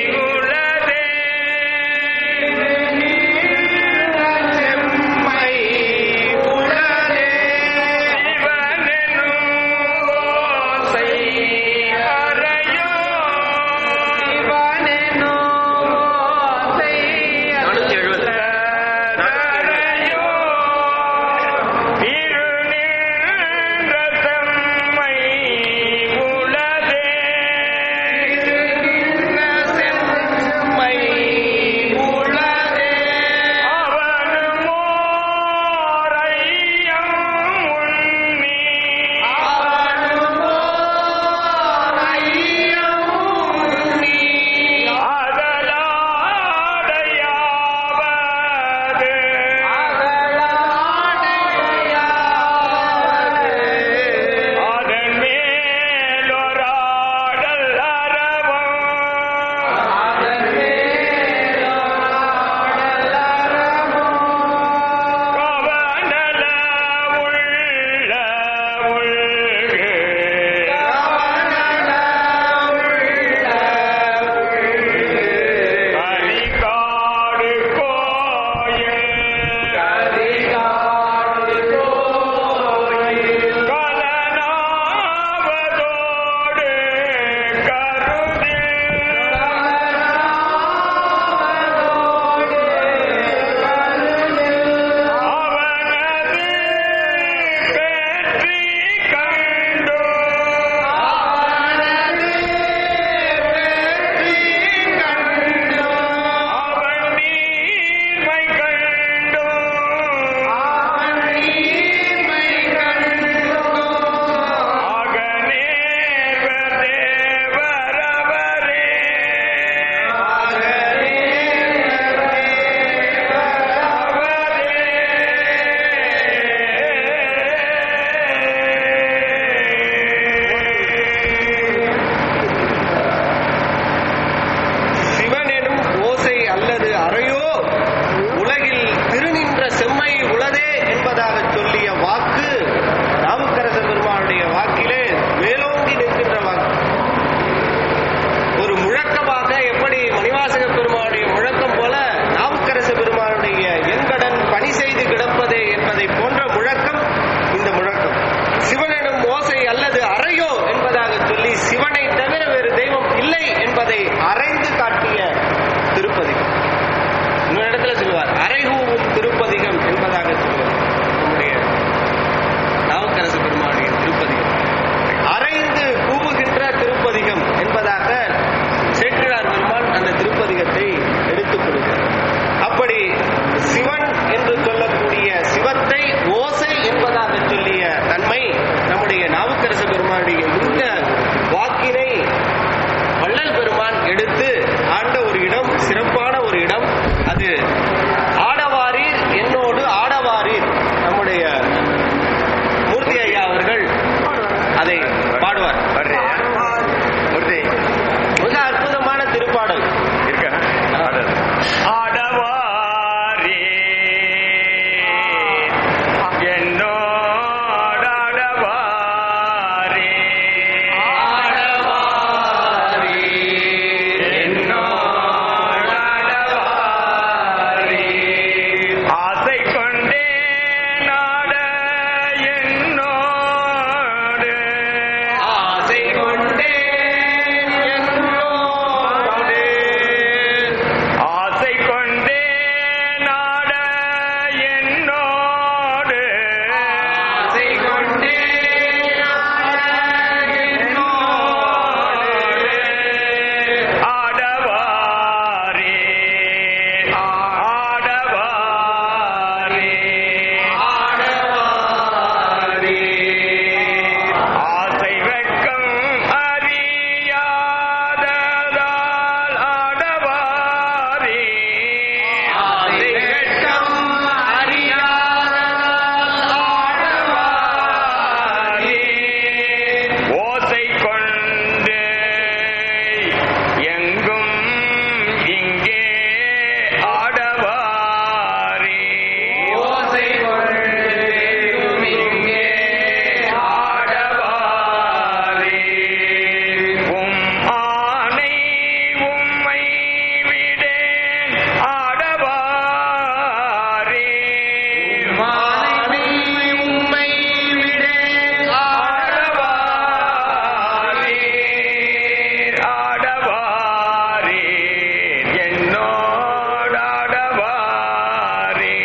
என்னோடாடவாரே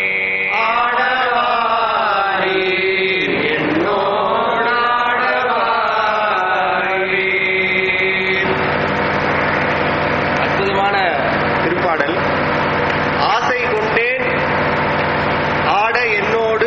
அற்புதமான திருப்பாடல் ஆசை கொண்டேன் ஆட என்னோடு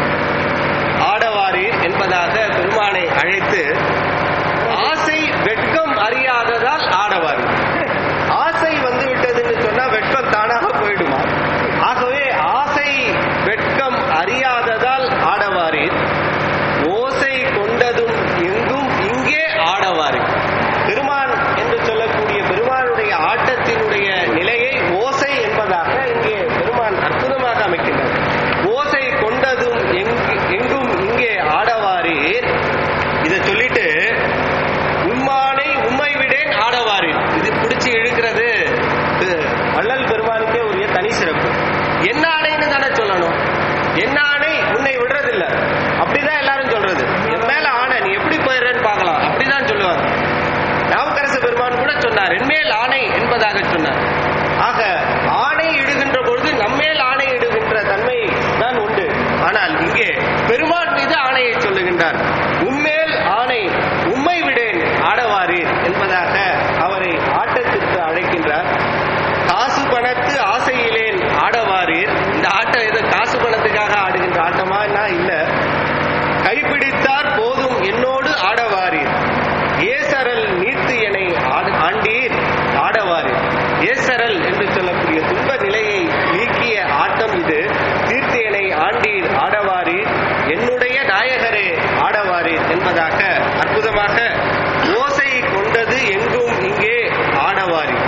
ஆடவாரீர் என்பதாக பெருமானை அழைத்து ஆசை வெட்கம் அறியாததால் ஆடவாரீர் ஆசை வந்து விட்டதுன்னு சொன்னா வெட்கம் தானாக போயிடுமா ஆகவே ஆசை வெட்கம் அறியாததால் ஆடவாரீர் ஓசை கொண்டதும் எங்கும் இங்கே ஆடவாரீர் பெருமான் என்று சொல்லக்கூடிய பெருமானுடைய ஆட்டத்தினுடைய நிலையை ஓசை என்பதாக இங்கே பெருமான் அற்புதமாக அமைக்கின்றார் ஓசை கொண்டதும் எங்கு- எங்கும் இங்கே ஆடவாரீர் இதை சொல்லிட்டு உம்மானை உம்மை விடேன் ஆடவாரீர் இது பிடிச்சி இழுக்கிறது இது வள்ளல் பெருமானுக்கே உரிய தனி சிறப்பு என்ன ஆணைன்னு தானே சொல்லணும் என்ன ஆணை உன்னை விடுறதில்ல அப்படிதான் எல்லாரும் சொல்றது என் மேல ஆணை நீ எப்படி போயிடுறேன்னு பார்க்கலாம் அப்படிதான் சொல்லுவாங்க நாவுக்கரசு பெருமான் கூட சொன்னார் என்மேல் ஆணை என்பதாக சொன்னார் ஆக ஆணை இடுகின்ற பொழுது நம்மேல் ஆணை இடுகின்ற தன்மை தான் உண்டு ஆனால் இங்கே பெருமான் மீது ஆணையை சொல்லுகின்றார் உம்மேல் ஆணை உம்மை விடேன் ஆடவாரீர் என்பதாக அவரை ஆட்டத்திற்கு அழைக்கின்றார் காசு பணத்து ஆசையிலேன் ஆடவாரீர் இந்த ஆட்டம் எது காசு பணத்துக்காக ஆடுகின்ற ஆட்டமானா இல்ல கைப்பிடித்தார் போதும் என்னோடு ஆடவாரீர் ஏசரல் நீத்து எனை ஆடு- ஆண்டீர் ஆடவாரீர் ஏசரல் என்று சொல்லக்கூடிய துன்ப நிலையை நீக்கிய ஆட்டம் இது தீர்த்தேனை ஆண்டீர் ஆடவாரீர் என்னுடைய நாயகரே ஆடவாரீர் என்பதாக அற்புதமாக ஓசை கொண்டது எங்கும் இங்கே ஆடவாரீர்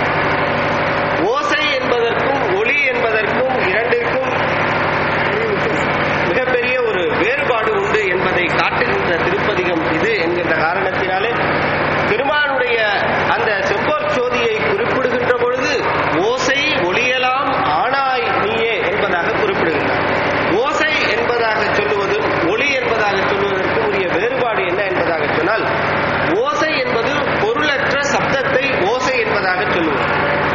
ஓசை என்பதற்கும் ஒளி என்பதற்கும் இரண்டிற்கும் மிகப்பெரிய ஒரு வேறுபாடு உண்டு என்பதை காட்டுகின்ற திருப்பதிகம் இது என்கின்ற காரணத்தினாலே பெருமானுடைய அந்த செம்பொற் சோதியை குறிப்பிடுகின்ற பொழுது ஓசை ஒளியலாம் ஆனாய் நீயே என்பதாக குறிப்பிடுகின்றார் ஓசை என்பதாக சொல்லுவதும் ஒளி என்பதாக சொல்வதற்கு உரிய வேறுபாடு என்ன என்பதாக சொன்னால் ஓசை என்பது பொருளற்ற சப்தத்தை ஓசை என்பதாக சொல்லுவோம்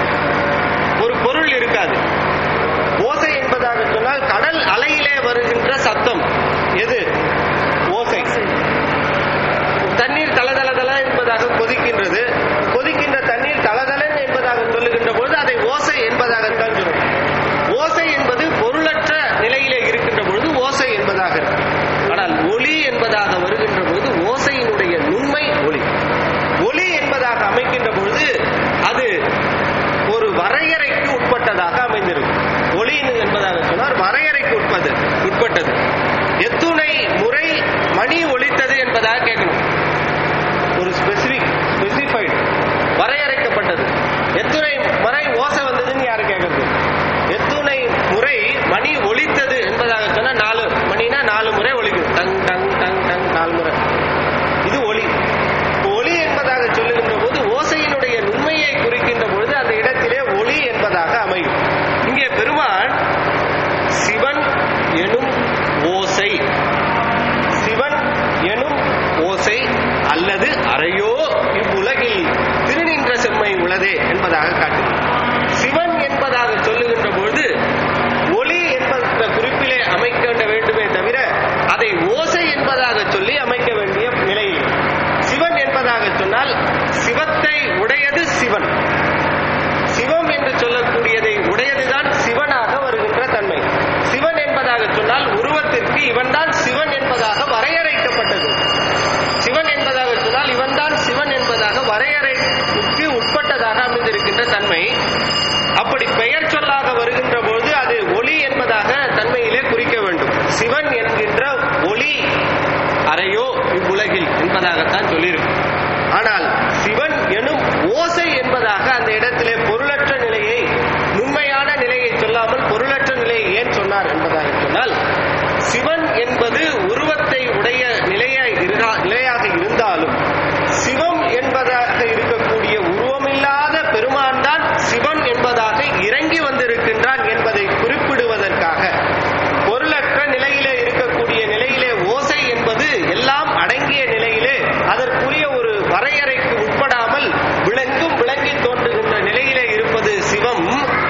ஒரு பொருள் இருக்காது ஓசை என்பதாக சொன்னால் கடல் அலையிலே வருகின்ற சத்தம் எது ஓசை தண்ணீர் தளதளதள என்பதாக கொதிக்கின்றது கொதிக்கின்ற தண்ணீர் தளதளன் என்பதாக சொல்லுகின்ற பொழுது அதை ஓசை என்பதாகத்தான் சொல்லும் ஓசை என்பது பொருளற்ற நிலையிலே இருக்கின்ற பொழுது ஓசை என்பதாக இருக்கும் ஆனால் ஒளி என்பதாக வருகின்ற பொழுது ஓசையினுடைய நுண்மை ஒளி ஒளி என்பதாக அமைக்கின்ற பொழுது அது ஒரு வரையறைக்கு உட்பட்டதாக அமைந்திருக்கும் ஒளி என்பதாக சொன்னார் வரையறைக்கு உட்பது உட்பட்டது எத்துணை முறை மணி ஒலித்தது என்பதாக கேட்கணும் ஒரு ஸ்பெசிபிக் ஸ்பெசிஃபைடு வரையறைக்கப்பட்டது எத்துணை முறை ஓசை வந்ததுன்னு யாரு கேட்கறது எத்துணை முறை மணி ஒலித்தது என்பதாக சொன்னா நாலு மணினா நாலு முறை ஒலிக்கும் டங் டங் டங் டங் நாலு முறை இது ஒளி ஒளி என்பதாக சொல்லுகின்ற போது ஓசையினுடைய நுண்மையை குறிக்கின்ற பொழுது அந்த இடத்திலே ஒளி என்பதாக அமையும் இங்கே பெருமான் சிவன் எனும் ஓசை சிவன் எனும் ஓசை அல்லது அறையோ இவ்வுலகில் திருநின்ற செம்மை உள்ளதே என்பதாக காட்டுகிறது சிவன் என்பதாக சொல்லுகின்ற பொழுது ஒளி என்பத குறிப்பிலே அமைக்க வேண்டுமே தவிர அதை ஓசை என்பதாக சொல்லி அமைக்க வேண்டிய நிலையில் சிவன் என்பதாக சொன்னால் சிவத்தை உடையது சிவன் சிவம் என்று சொல்லக்கூடியதை உடையதுதான் சிவனாக வருகின்ற தன்மை சிவன் என்பதாக சொன்னால் உருவத்திற்கு இவன்தான் சிவன் என்பதாக வரையறைக்கப்பட்டது சிவன் என்பதாக சொன்னால் இவன்தான் சிவன் என்பதாக வரையறைக்கு உட்பட்டதாக அமைந்திருக்கின்ற தன்மை அப்படி பெயர் சொல்லாக வருகின்ற பொழுது அது ஒளி என்பதாக தன்மையிலே குறிக்க வேண்டும் சிவன் என்கின்ற ஒளி அறையோ இவ்வுலகில் என்பதாகத்தான் சொல்லியிருக்கு ஆனால் சிவன் எனும் ஓசை என்பதாக அந்த இடத்திலே பொருளற்ற நிலையை உண்மையான நிலையை சொல்லாமல் பொருளற்ற நிலையை ஏன் சொன்னார் என்பதாக சொன்னால் சிவன் என்பது உருவத்தை உடைய நிலையாய் இருக்கா- நிலையாக இருந்தாலும் சிவம் என்பதாக இருக்கக்கூடிய உருவமில்லாத பெருமான் தான் சிவன் என்பதாக இறங்கி வந்திருக்கின்றான் என்பதை குறிப்பிடுவதற்காக பொருளற்ற நிலையிலே இருக்கக்கூடிய நிலையிலே ஓசை என்பது எல்லாம் அடங்கிய நிலையிலே அதற்குரிய ஒரு வரையறைக்கு உட்படாமல் விளங்கும் விளங்கி தோன்றுகின்ற நிலையிலே இருப்பது சிவம்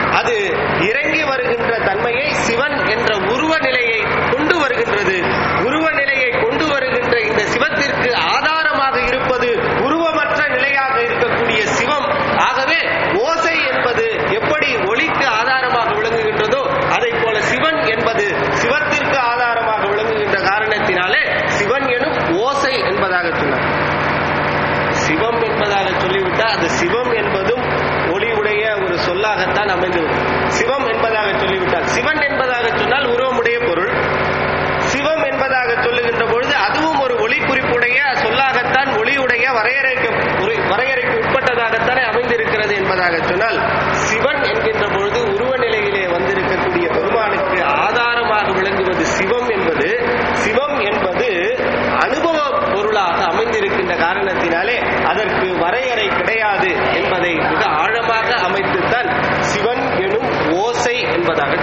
தான் அமைந்துவிடும் சிவம் என்பதாக சொல்லிவிட்டால் சிவன் என்பதாக சொன்னால் உருவமுடைய பொருள் சிவம் என்பதாக சொல்லுகின்ற பொழுது அதுவும் ஒரு ஒளி குறிப்புடைய சொல்லாகத்தான் ஒளியுடைய வரையறைக்கு ஒரு- வரையறைக்கு உட்பட்டதாகத்தானே அமைந்திருக்கிறது என்பதாக சொன்னால் சிவன் என்கின்ற பொழுது உருவ நிலையிலே வந்திருக்கக்கூடிய பெருமானுக்கு ஆதாரமாக விளங்குவது சிவம் என்பது சிவம் என்பது அனுபவ பொருளாக அமைந்திருக்கின்ற காரணத்தினாலே அதற்கு வரையறை கிடையாது என்பதை மிக ஆழமாக அமைத்துத்தான் சிவன் எனும் ஓசை என்பதாக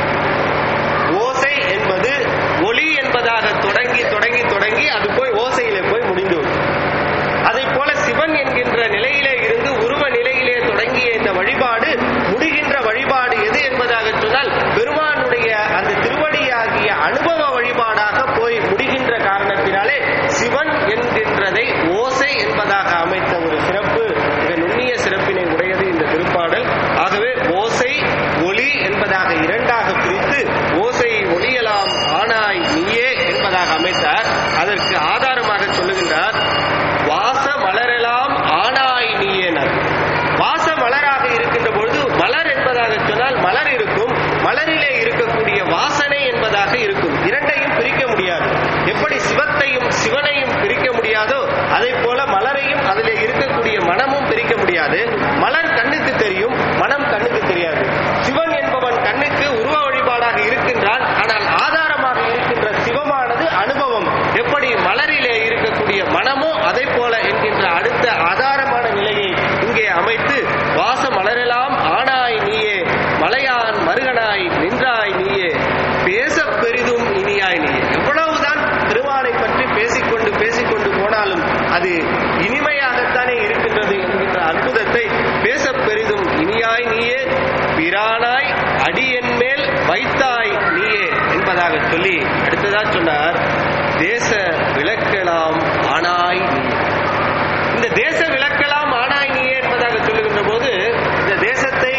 ஓசை என்பது ஒளி என்பதாக தொடங்கி தொடங்கி தொடங்கி அது போய் ஓசையிலே போய் முடிந்துவிடும் அதைப் போல சிவன் என்கின்ற நிலையிலே இருந்து உருவ நிலையிலே தொடங்கிய இந்த வழிபாடு முடிகின்ற வழிபாடு எது என்பதாக சொன்னால் பெருமானுடைய அந்த திருவடியாகிய அனுபவ வழிபாடாக போய் முடிகின்ற காரணத்தினாலே சிவன் என்கின்றதை ஓசை என்பதாக அமைத்த ஒரு சிறப்பு மிக நுண்ணிய சிறப்பினை உடையது இந்த திருப்பாடல் ஆகவே ஓசை ஒளி என்பதாக இரண்டாக பிரித்து ஓசை ஒளியலாம் ஆனாய் நீயே என்பதாக அமைத்தார் அதற்கு ஆதாரமாக சொல்லுகின்றார் வாச மலரெல்லாம் ஆனாய் நீயேனர் வாச மலராக இருக்கின்ற பொழுது மலர் என்பதாக சொன்னால் மலர் இருக்கும் மலரிலே இருக்கக்கூடிய வாசனை என்பதாக இருக்கும் இரண்டையும் பிரிக்க முடியாது எப்படி சிவத்தையும் சிவனையும் பிரிக்க முடியாதோ அதை போல மலரையும் அதிலே இருக்கக்கூடிய மனமும் பிரிக்க முடியாது மலர் கண்ணுக்கு தெரியும் மனம் கண்ணுக்கு தெரியாது சிவன் என்பவன் கண்ணுக்கு உருவ வழிபாடாக இருக்கின்றான் ஆனால் ஆதாரமாக இருக்கின்ற சிவமானது அனுபவம் எப்படி மலரிலே இருக்கக்கூடிய மனமோ அதை போல என்கின்ற அடுத்த ஆதாரமான நிலையை இங்கே அமைத்து வாச மலரெல்லாம் ஆனாய் நீயே மலையான் மருகனாய் நின்றாய் நீயே பேச பெரிதும் இனியாய் நீயே எவ்வளவுதான் பெருமானை பற்றி பேசிக்கொண்டு பேசிக்கொண்டு போனாலும் அது இனிமையாகத்தானே இருக்கின்றது என்கின்ற அற்புதத்தை பேச பெரிதும் இனியாய் நீயே பிரானாய் அடியன் மேல் வைத்தாய் நீயே என்பதாக சொல்லி அடுத்ததா சொன்னார் தேச விளக்கலாம் ஆனாய் நீயே இந்த தேச விளக்கலாம் ஆனாய் நீயே என்பதாக சொல்லுகின்ற போது இந்த தேசத்தை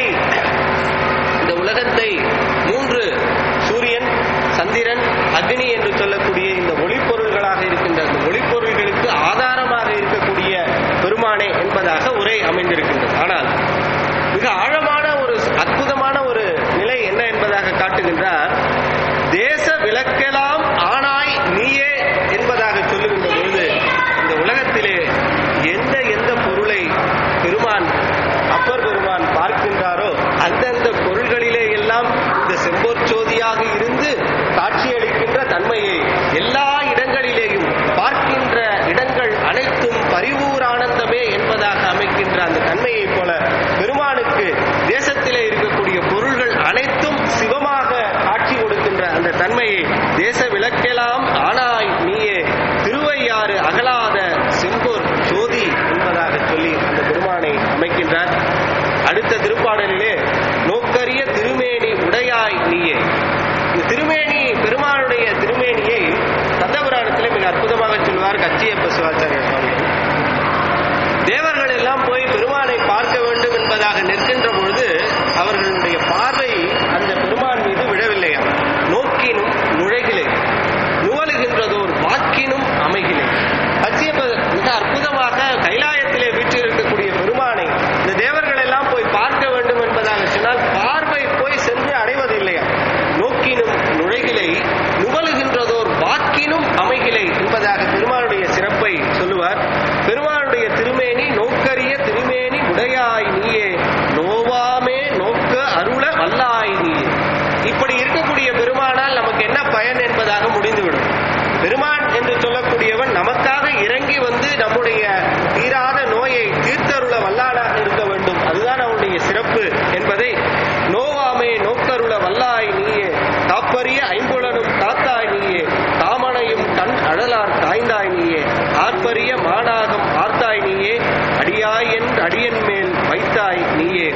இந்த உலகத்தை மூன்று சூரியன் சந்திரன் அக்னி என்று சொல்லக்கூடிய இந்த ஒளிப்பொருள்களாக இருக்கின்ற அந்த ஒளிப்பொருள்களுக்கு ஆதாரமாக இருக்கக்கூடிய பெருமானே என்பதாக உரை அமைந்திருக்கின்றது ஆனால் மிக ஆழமான ஒரு அற்புதமான ஒரு நிலை என்ன என்பதாக காட்டுகின்றார் தேச விளக்கெல்லாம் ஆனாய் நீயே என்பதாக சொல்லுகின்ற பொழுது இந்த உலகத்திலே எந்த எந்த பொருளை பெருமான் அப்பர் பெருமான் பார்க்கின்றாரோ அந்தந்த பொருள்களிலே எல்லாம் இந்த செம்போற்சோதியாக இருந்து காட்சியளிக்கின்ற தன்மையை எல்லா இடங்களிலேயும் பார்க்கின்ற இடங்கள் அனைத்தும் பரிவூரானந்தமே என்பதாக அமைக்கின்ற அந்த தன்மையைப் போல பெருமானுக்கு தேசத்திலே இருக்கக்கூடிய பொருள்கள் அனைத்தும் சிவமாக காட்சி கொடுக்கின்ற அந்த தன்மையை தேச விளக்கெல்லாம் ஆனாய் நீயே திருவையாறு அகலாத செம்பொர் ஜோதி என்பதாக சொல்லி அந்த பெருமானை அமைக்கின்றார் அடுத்த திருப்பாடலிலே நோக்கரிய திருமேனி உடையாய் நீயே இந்த திருமேனி பெருமானுடைய திருமேனியை கந்தபுராணத்திலே மிக அற்புதமாக சொல்வார் கச்சியப்ப சிவாச்சாரிய சுவாமிகள் தேவர்கள் எல்லாம் போய் பெருமானை பார்க்க வேண்டும் என்பதாக நிற்கின்ற பொழுது அவர்களுடைய பார்வை அந்த பெருமான் மீது விழவில்லையா நோக்கினும் நுழைகிலை நுவலுகின்றதோர் வாக்கினும் அமைகிலை கச்சியப்ப மிக அற்புதமாக கைலாயத்திலே வீற்றிருக்கக்கூடிய பெருமானை இந்த தேவர்கள் எல்லாம் போய் பார்க்க வேண்டும் என்பதாக சொன்னால் பார்வை போய் சென்று அடைவதில்லையா நோக்கினும் நுழைகிலை நுவலுகின்றதோர் வாக்கினும் அமைகிலை என்பதாக பெருமானுடைய சிறப்பை சொல்லுவார் பெருமானுடைய திருமேனி நோக்கரிய திருமேனி உடையாய் நீயே நோவாமே நோக்க அருள வல்லாய் நீயே இப்படி இருக்கக்கூடிய பெருமானால் நமக்கு என்ன பயன் என்பதாக முடிந்துவிடும் பெருமான் என்று சொல்லக்கூடியவன் நமக்காக இறங்கி வந்து நம்முடைய தீராத நோயை தீர்த்தருள வல்லானாக இருக்க வேண்டும் அதுதான் அவனுடைய சிறப்பு என்பதை நோவாமே நோக்கருள வல்லாய் நீயே காப்பரிய ஐம்புலனும் காத்தாய் நீயே தாமனையும் கண் அழலார் காய்ந்தாய் நீயே ஆர்ப்பரிய மானாகம் ஆர்த்தாய் நீயே அடியாய் என் அடியன் மேல் வைத்தாய் நீயே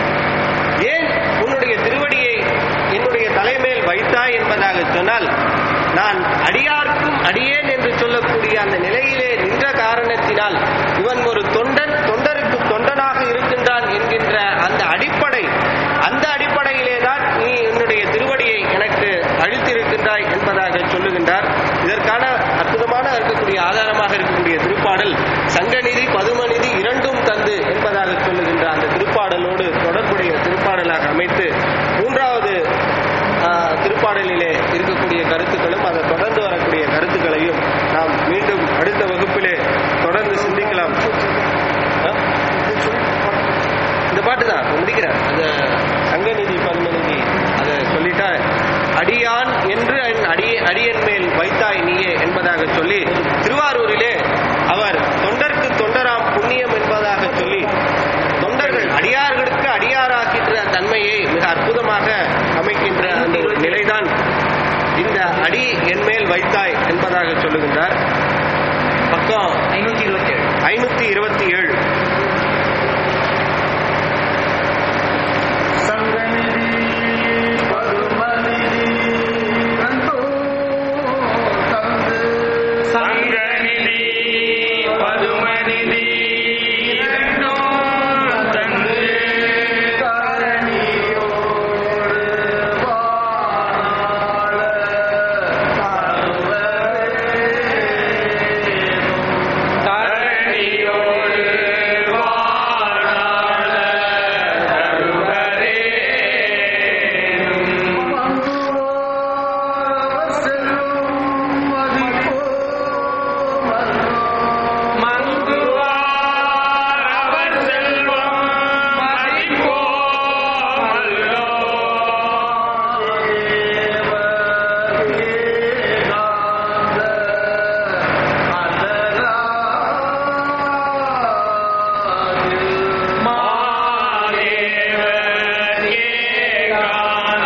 ஏன் உன்னுடைய திருவடியை என்னுடைய தலைமேல் வைத்தாய் என்பதாக சொன்னால் நான் அடியார்க்கும் அடியேன் என்று சொல்லக்கூடிய அந்த நிலையிலே நின்ற காரணத்தினால் இவன் ஒரு தொண்டன் தொண்டருக்கு தொண்டனாக இருக்கின்றான் என்கின்ற அந்த அடிப்படை அந்த அடிப்படையிலே தான் நீ என்னுடைய திருவடியை எனக்கு அழித்திருக்கின்றாய் என்பதாக சொல்லுகின்றார் இதற்கான அற்புதமான இருக்கக்கூடிய ஆதாரமாக இருக்கக்கூடிய திருப்பாடல் சங்கநிதி பதுமநிதி இரண்டும் தந்து என்பதாக சொல்லுகின்ற அந்த திருப்பாடலோடு தொடர்புடைய திருப்பாடலாக மூன்றாவது ஆஹ், திருப்பாடலிலே இருக்கக்கூடிய கருத்துக்களும் அதை தொடர்ந்து வரக்கூடிய கருத்துக்களையும் நாம் மீண்டும் அடுத்த வகுப்பிலே தொடர்ந்து சிந்திக்கலாம் ஆ? இந்த பாட்டு தான் முடிக்கிறேன் அந்த சங்கநிதி பன்மநிதி அதை சொல்லிட்டா அடியான் என்று என் அடியே அடியன் மேல் வைத்தாய் நீயே என்பதாக சொல்லி திருவாரூரிலே அவர் தொண்டர்க்கு தொண்டராம் புண்ணியம் என்பதாக சொல்லி தொண்டர்கள் அடியார்களுக்கு அடியாராக்கின்ற தன்மையை மிக அற்புதமாக அமைக்கின்ற அந்த ஒரு நிலைதான் இந்த அடி என் மேல் வைத்தாய் என்பதாக சொல்லுகின்றார் பக்கம் ஐநூத்தி இருபத்தி ஏழு ஐநூத்தி இருபத்தி ஏழு சங்கநிதி பதுமநிதி இரண்டும் தந்து தரணியோடு வாழாள தருவரே மங்குவார் அவர் செல்வம் மதிப்போமல்லோ மாதேவன் ஏகாந்த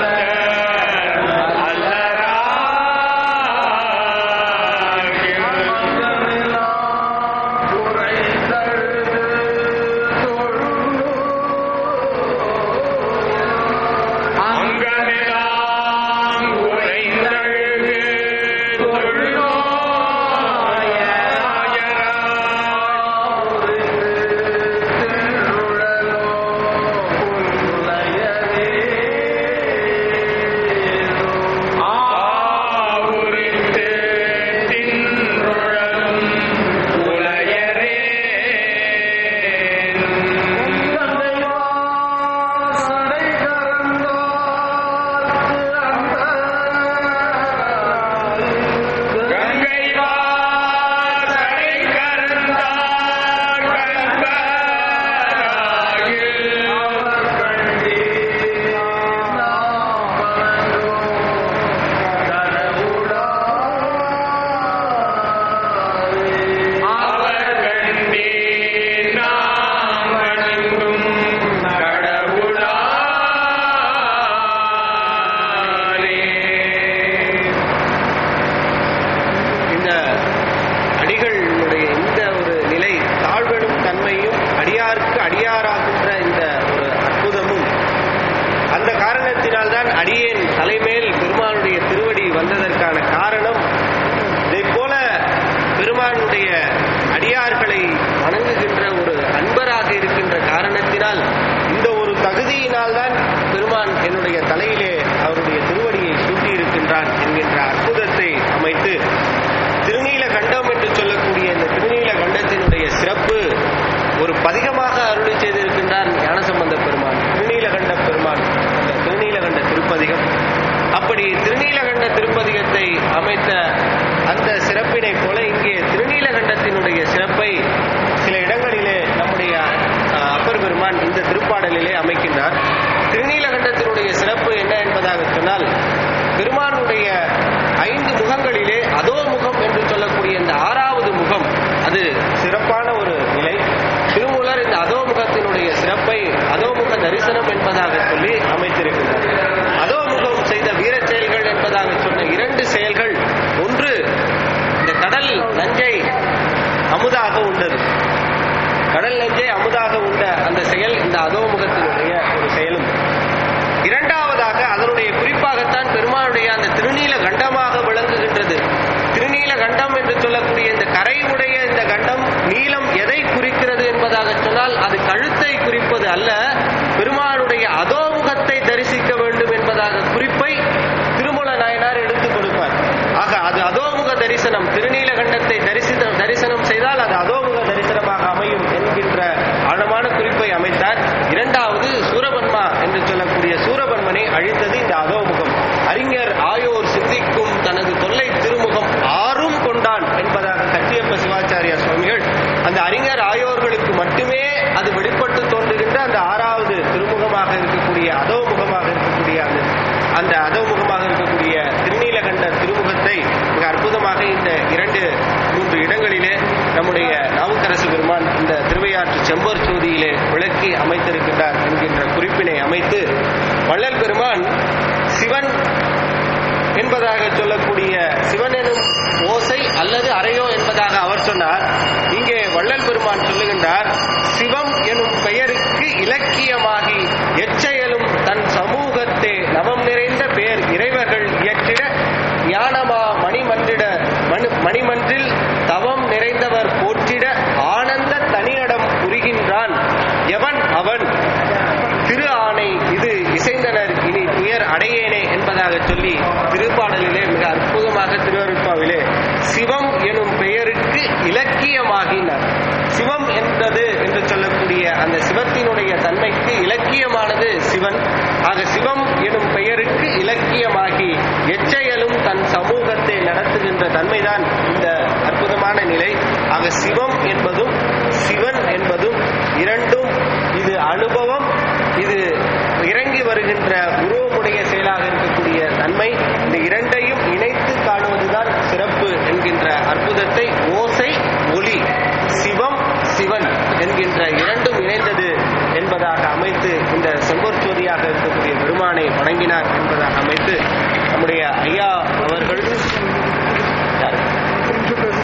அல்லராகில் அங்கமெல்லாம் உறைந்தழுகு ஆவுரித்து தின்றுழலும் உலையரே கங்கை வாசடை கருந்தார் கண்பராகில் அவர் கண்டீர் நாம் வணங்கும் கடவுளாரே இந்த அடிகளுடைய இந்த ஒரு நிலை தாழ்வெடும் தன்மையும் அடியாருக்கு அடியாராகின்ற இந்த ஒரு அற்புதமும் அந்த காரணத்தினால்தான் அடியேன் தலைமேல் பெருமானுடைய திருவடி வந்ததற்கான காரணம் இதைப் போல பெருமானுடைய அடியார்களை வணங்குகின்ற ஒரு அன்பராக இருக்கின்ற காரணத்தினால் இந்த ஒரு தகுதியினால்தான் பெருமான் என்னுடைய தலையிலே அவருடைய திருவடியை சூட்டி இருக்கின்றான் என்கின்ற அற்புதத்தை அமைத்து திருநீல கண்டம் என்று சொல்லக்கூடிய இந்த திருநீல கண்டத்தினுடைய சிறப்பு ஒரு பதிகமாக அருளி செய்திருக்கின்றார் ஞானசம்பந்த பெருமான் திருநீலகண்ட பெருமான் அந்த திருநீலகண்ட திருப்பதிகம் அப்படி திருநீலகண்ட திருப்பதிகத்தை அமைத்த அந்த சிறப்பினை போல இங்கே திருநீலகண்டத்தினுடைய சிறப்பை சில இடங்களிலே நம்முடைய அஹ், அப்பர் பெருமான் இந்த திருப்பாடலிலே அமைக்கின்றார் திருநீலகண்டத்தினுடைய சிறப்பு என்ன என்பதாக சொன்னால் பெருமானுடைய ஐந்து முகங்களிலே அதோ முகம் என்று சொல்லக்கூடிய இந்த ஆறாவது முகம் அது சிறப்பான ஒரு நிலை திருமூலர் இந்த அதோமுகத்தினுடைய சிறப்பை அதோமுக தரிசனம் என்பதாக சொல்லி அமைத்திருக்கின்றார் அதோமுகம் செய்த வீரச் செயல்கள் என்பதாக சொன்ன இரண்டு செயல்கள் ஒன்று இந்த கடல் நஞ்சை அமுதாக உண்டது கடல் நஞ்சை அமுதாக உண்ட அந்த செயல் இந்த அதோமுகத்தினுடைய ஒரு செயலும் இரண்டாவதாக அதனுடைய குறிப்பாகத்தான் பெருமானுடைய அந்த திருநீல கண்டமாக விளங்குகின்றது திருநீல கண்டம் என்று சொல்லக்கூடிய இந்த கரை உடைய இந்த கண்டம் நீலம் எதை குறிக்கிறது என்பதாக சொன்னால் அது கழுத்தை குறிப்பது அல்ல பெருமானுடைய அதோமுகத்தை தரிசிக்க வேண்டும் என்பதாக குறிப்பை திருமூல நாயனார் எடுத்துக் கொடுப்பார் ஆக அது அதோமுக தரிசனம் திருநீலகண்டத்தை தரிசித்த தரிசனம் செய்தால் அது அதோமுக தரிசனமாக அமையும் என்கின்ற ஆழமான குறிப்பை அமைத்தார் இரண்டாவது சூரபன்மா என்று சொல்லக்கூடிய சூரபன்மனை அழித்தது இந்த அதோமுகம் அறிஞர் ஆயோர் சிந்திக்கும் தனது தொல்லை திருமுகம் ஆறும் கொண்டான் என்பதாக கட்டியப்ப சிவாச்சாரியா சுவாமிகள் அந்த அறிஞர் ஆயோர்களுக்கு மட்டுமே அது வெளிப்பட்டு தோன்றுகின்ற அந்த ஆறாவது திருமுகமாக இருக்கக்கூடிய அதோமுகமாக இருக்கக்கூடிய அந்த அந்த அதோமுகமாக இருக்கக்கூடிய திருநீலகண்ட திருமுகத்தை மிக அற்புதமாக இந்த இரண்டு மூன்று இடங்களிலே நம்முடைய நாவுக்கரசு பெருமான் இந்த திருவையாற்று செம்பர் சோதியிலே விளக்கி அமைத்திருக்கின்றார் என்கின்ற குறிப்பினை அமைத்து வள்ளல் பெருமான் சிவன் என்பதாக சொல்லக்கூடிய சிவன் எனும் ஓசை அல்லது அறையோ என்பதாக அவர் சொன்னார் இங்கே வள்ளல் பெருமான் சொல்லுகின்றார் சிவம் எனும் பெயருக்கு இலக்கியமாகி எச்செயலும் தன் சமூகத்தே நவம் நிறைந்த பேர் இறைவர்கள் இயற்றிட ஞானமா மணிமன்றிட மணி மணிமன்றில் தவம் நிறைந்தவர் போற்றிட ஆனந்த தனியடம் புரிகின்றான் எவன் அவன் திரு ஆணை இது இசைந்தனர் இனி துயர் அடையேனே என்பதாக சொல்லி திருப்பாடலிலே மிக அற்புதமாக திருவருட்பாவிலே சிவம் எனும் பெயருக்கு இலக்கியமாகினார் சிவம் என்பது என்று சொல்லக்கூடிய அந்த சிவத்தினுடைய தன்மைக்கு இலக்கியமானது சிவன் ஆக சிவம் எனும் பெயருக்கு இலக்கியமாகி எச்செயலும் தன் சமூகத்தை நடத்துகின்ற தன்மைதான் இந்த அற்புதமான நிலை ஆக சிவம் என்பதும் சிவன் என்பதும் இரண்டும் இது அனுபவம் இது இறங்கி வருகின்ற உருவமுடைய செயலாக இருக்கக்கூடிய தன்மை இந்த இரண்டையும் இணைத்து காணுவதுதான் சிறப்பு என்கின்ற அற்புதத்தை ஓசை ஒளி சிவம் சிவன் என்கின்ற இரண்டும் இணைந்தது என்பதாக அமைத்து இந்த செம்பொற் சோதியாக இருக்கக்கூடிய பெருமானை வணங்கினார் என்பதாக அமைத்து நம்முடைய ஐயா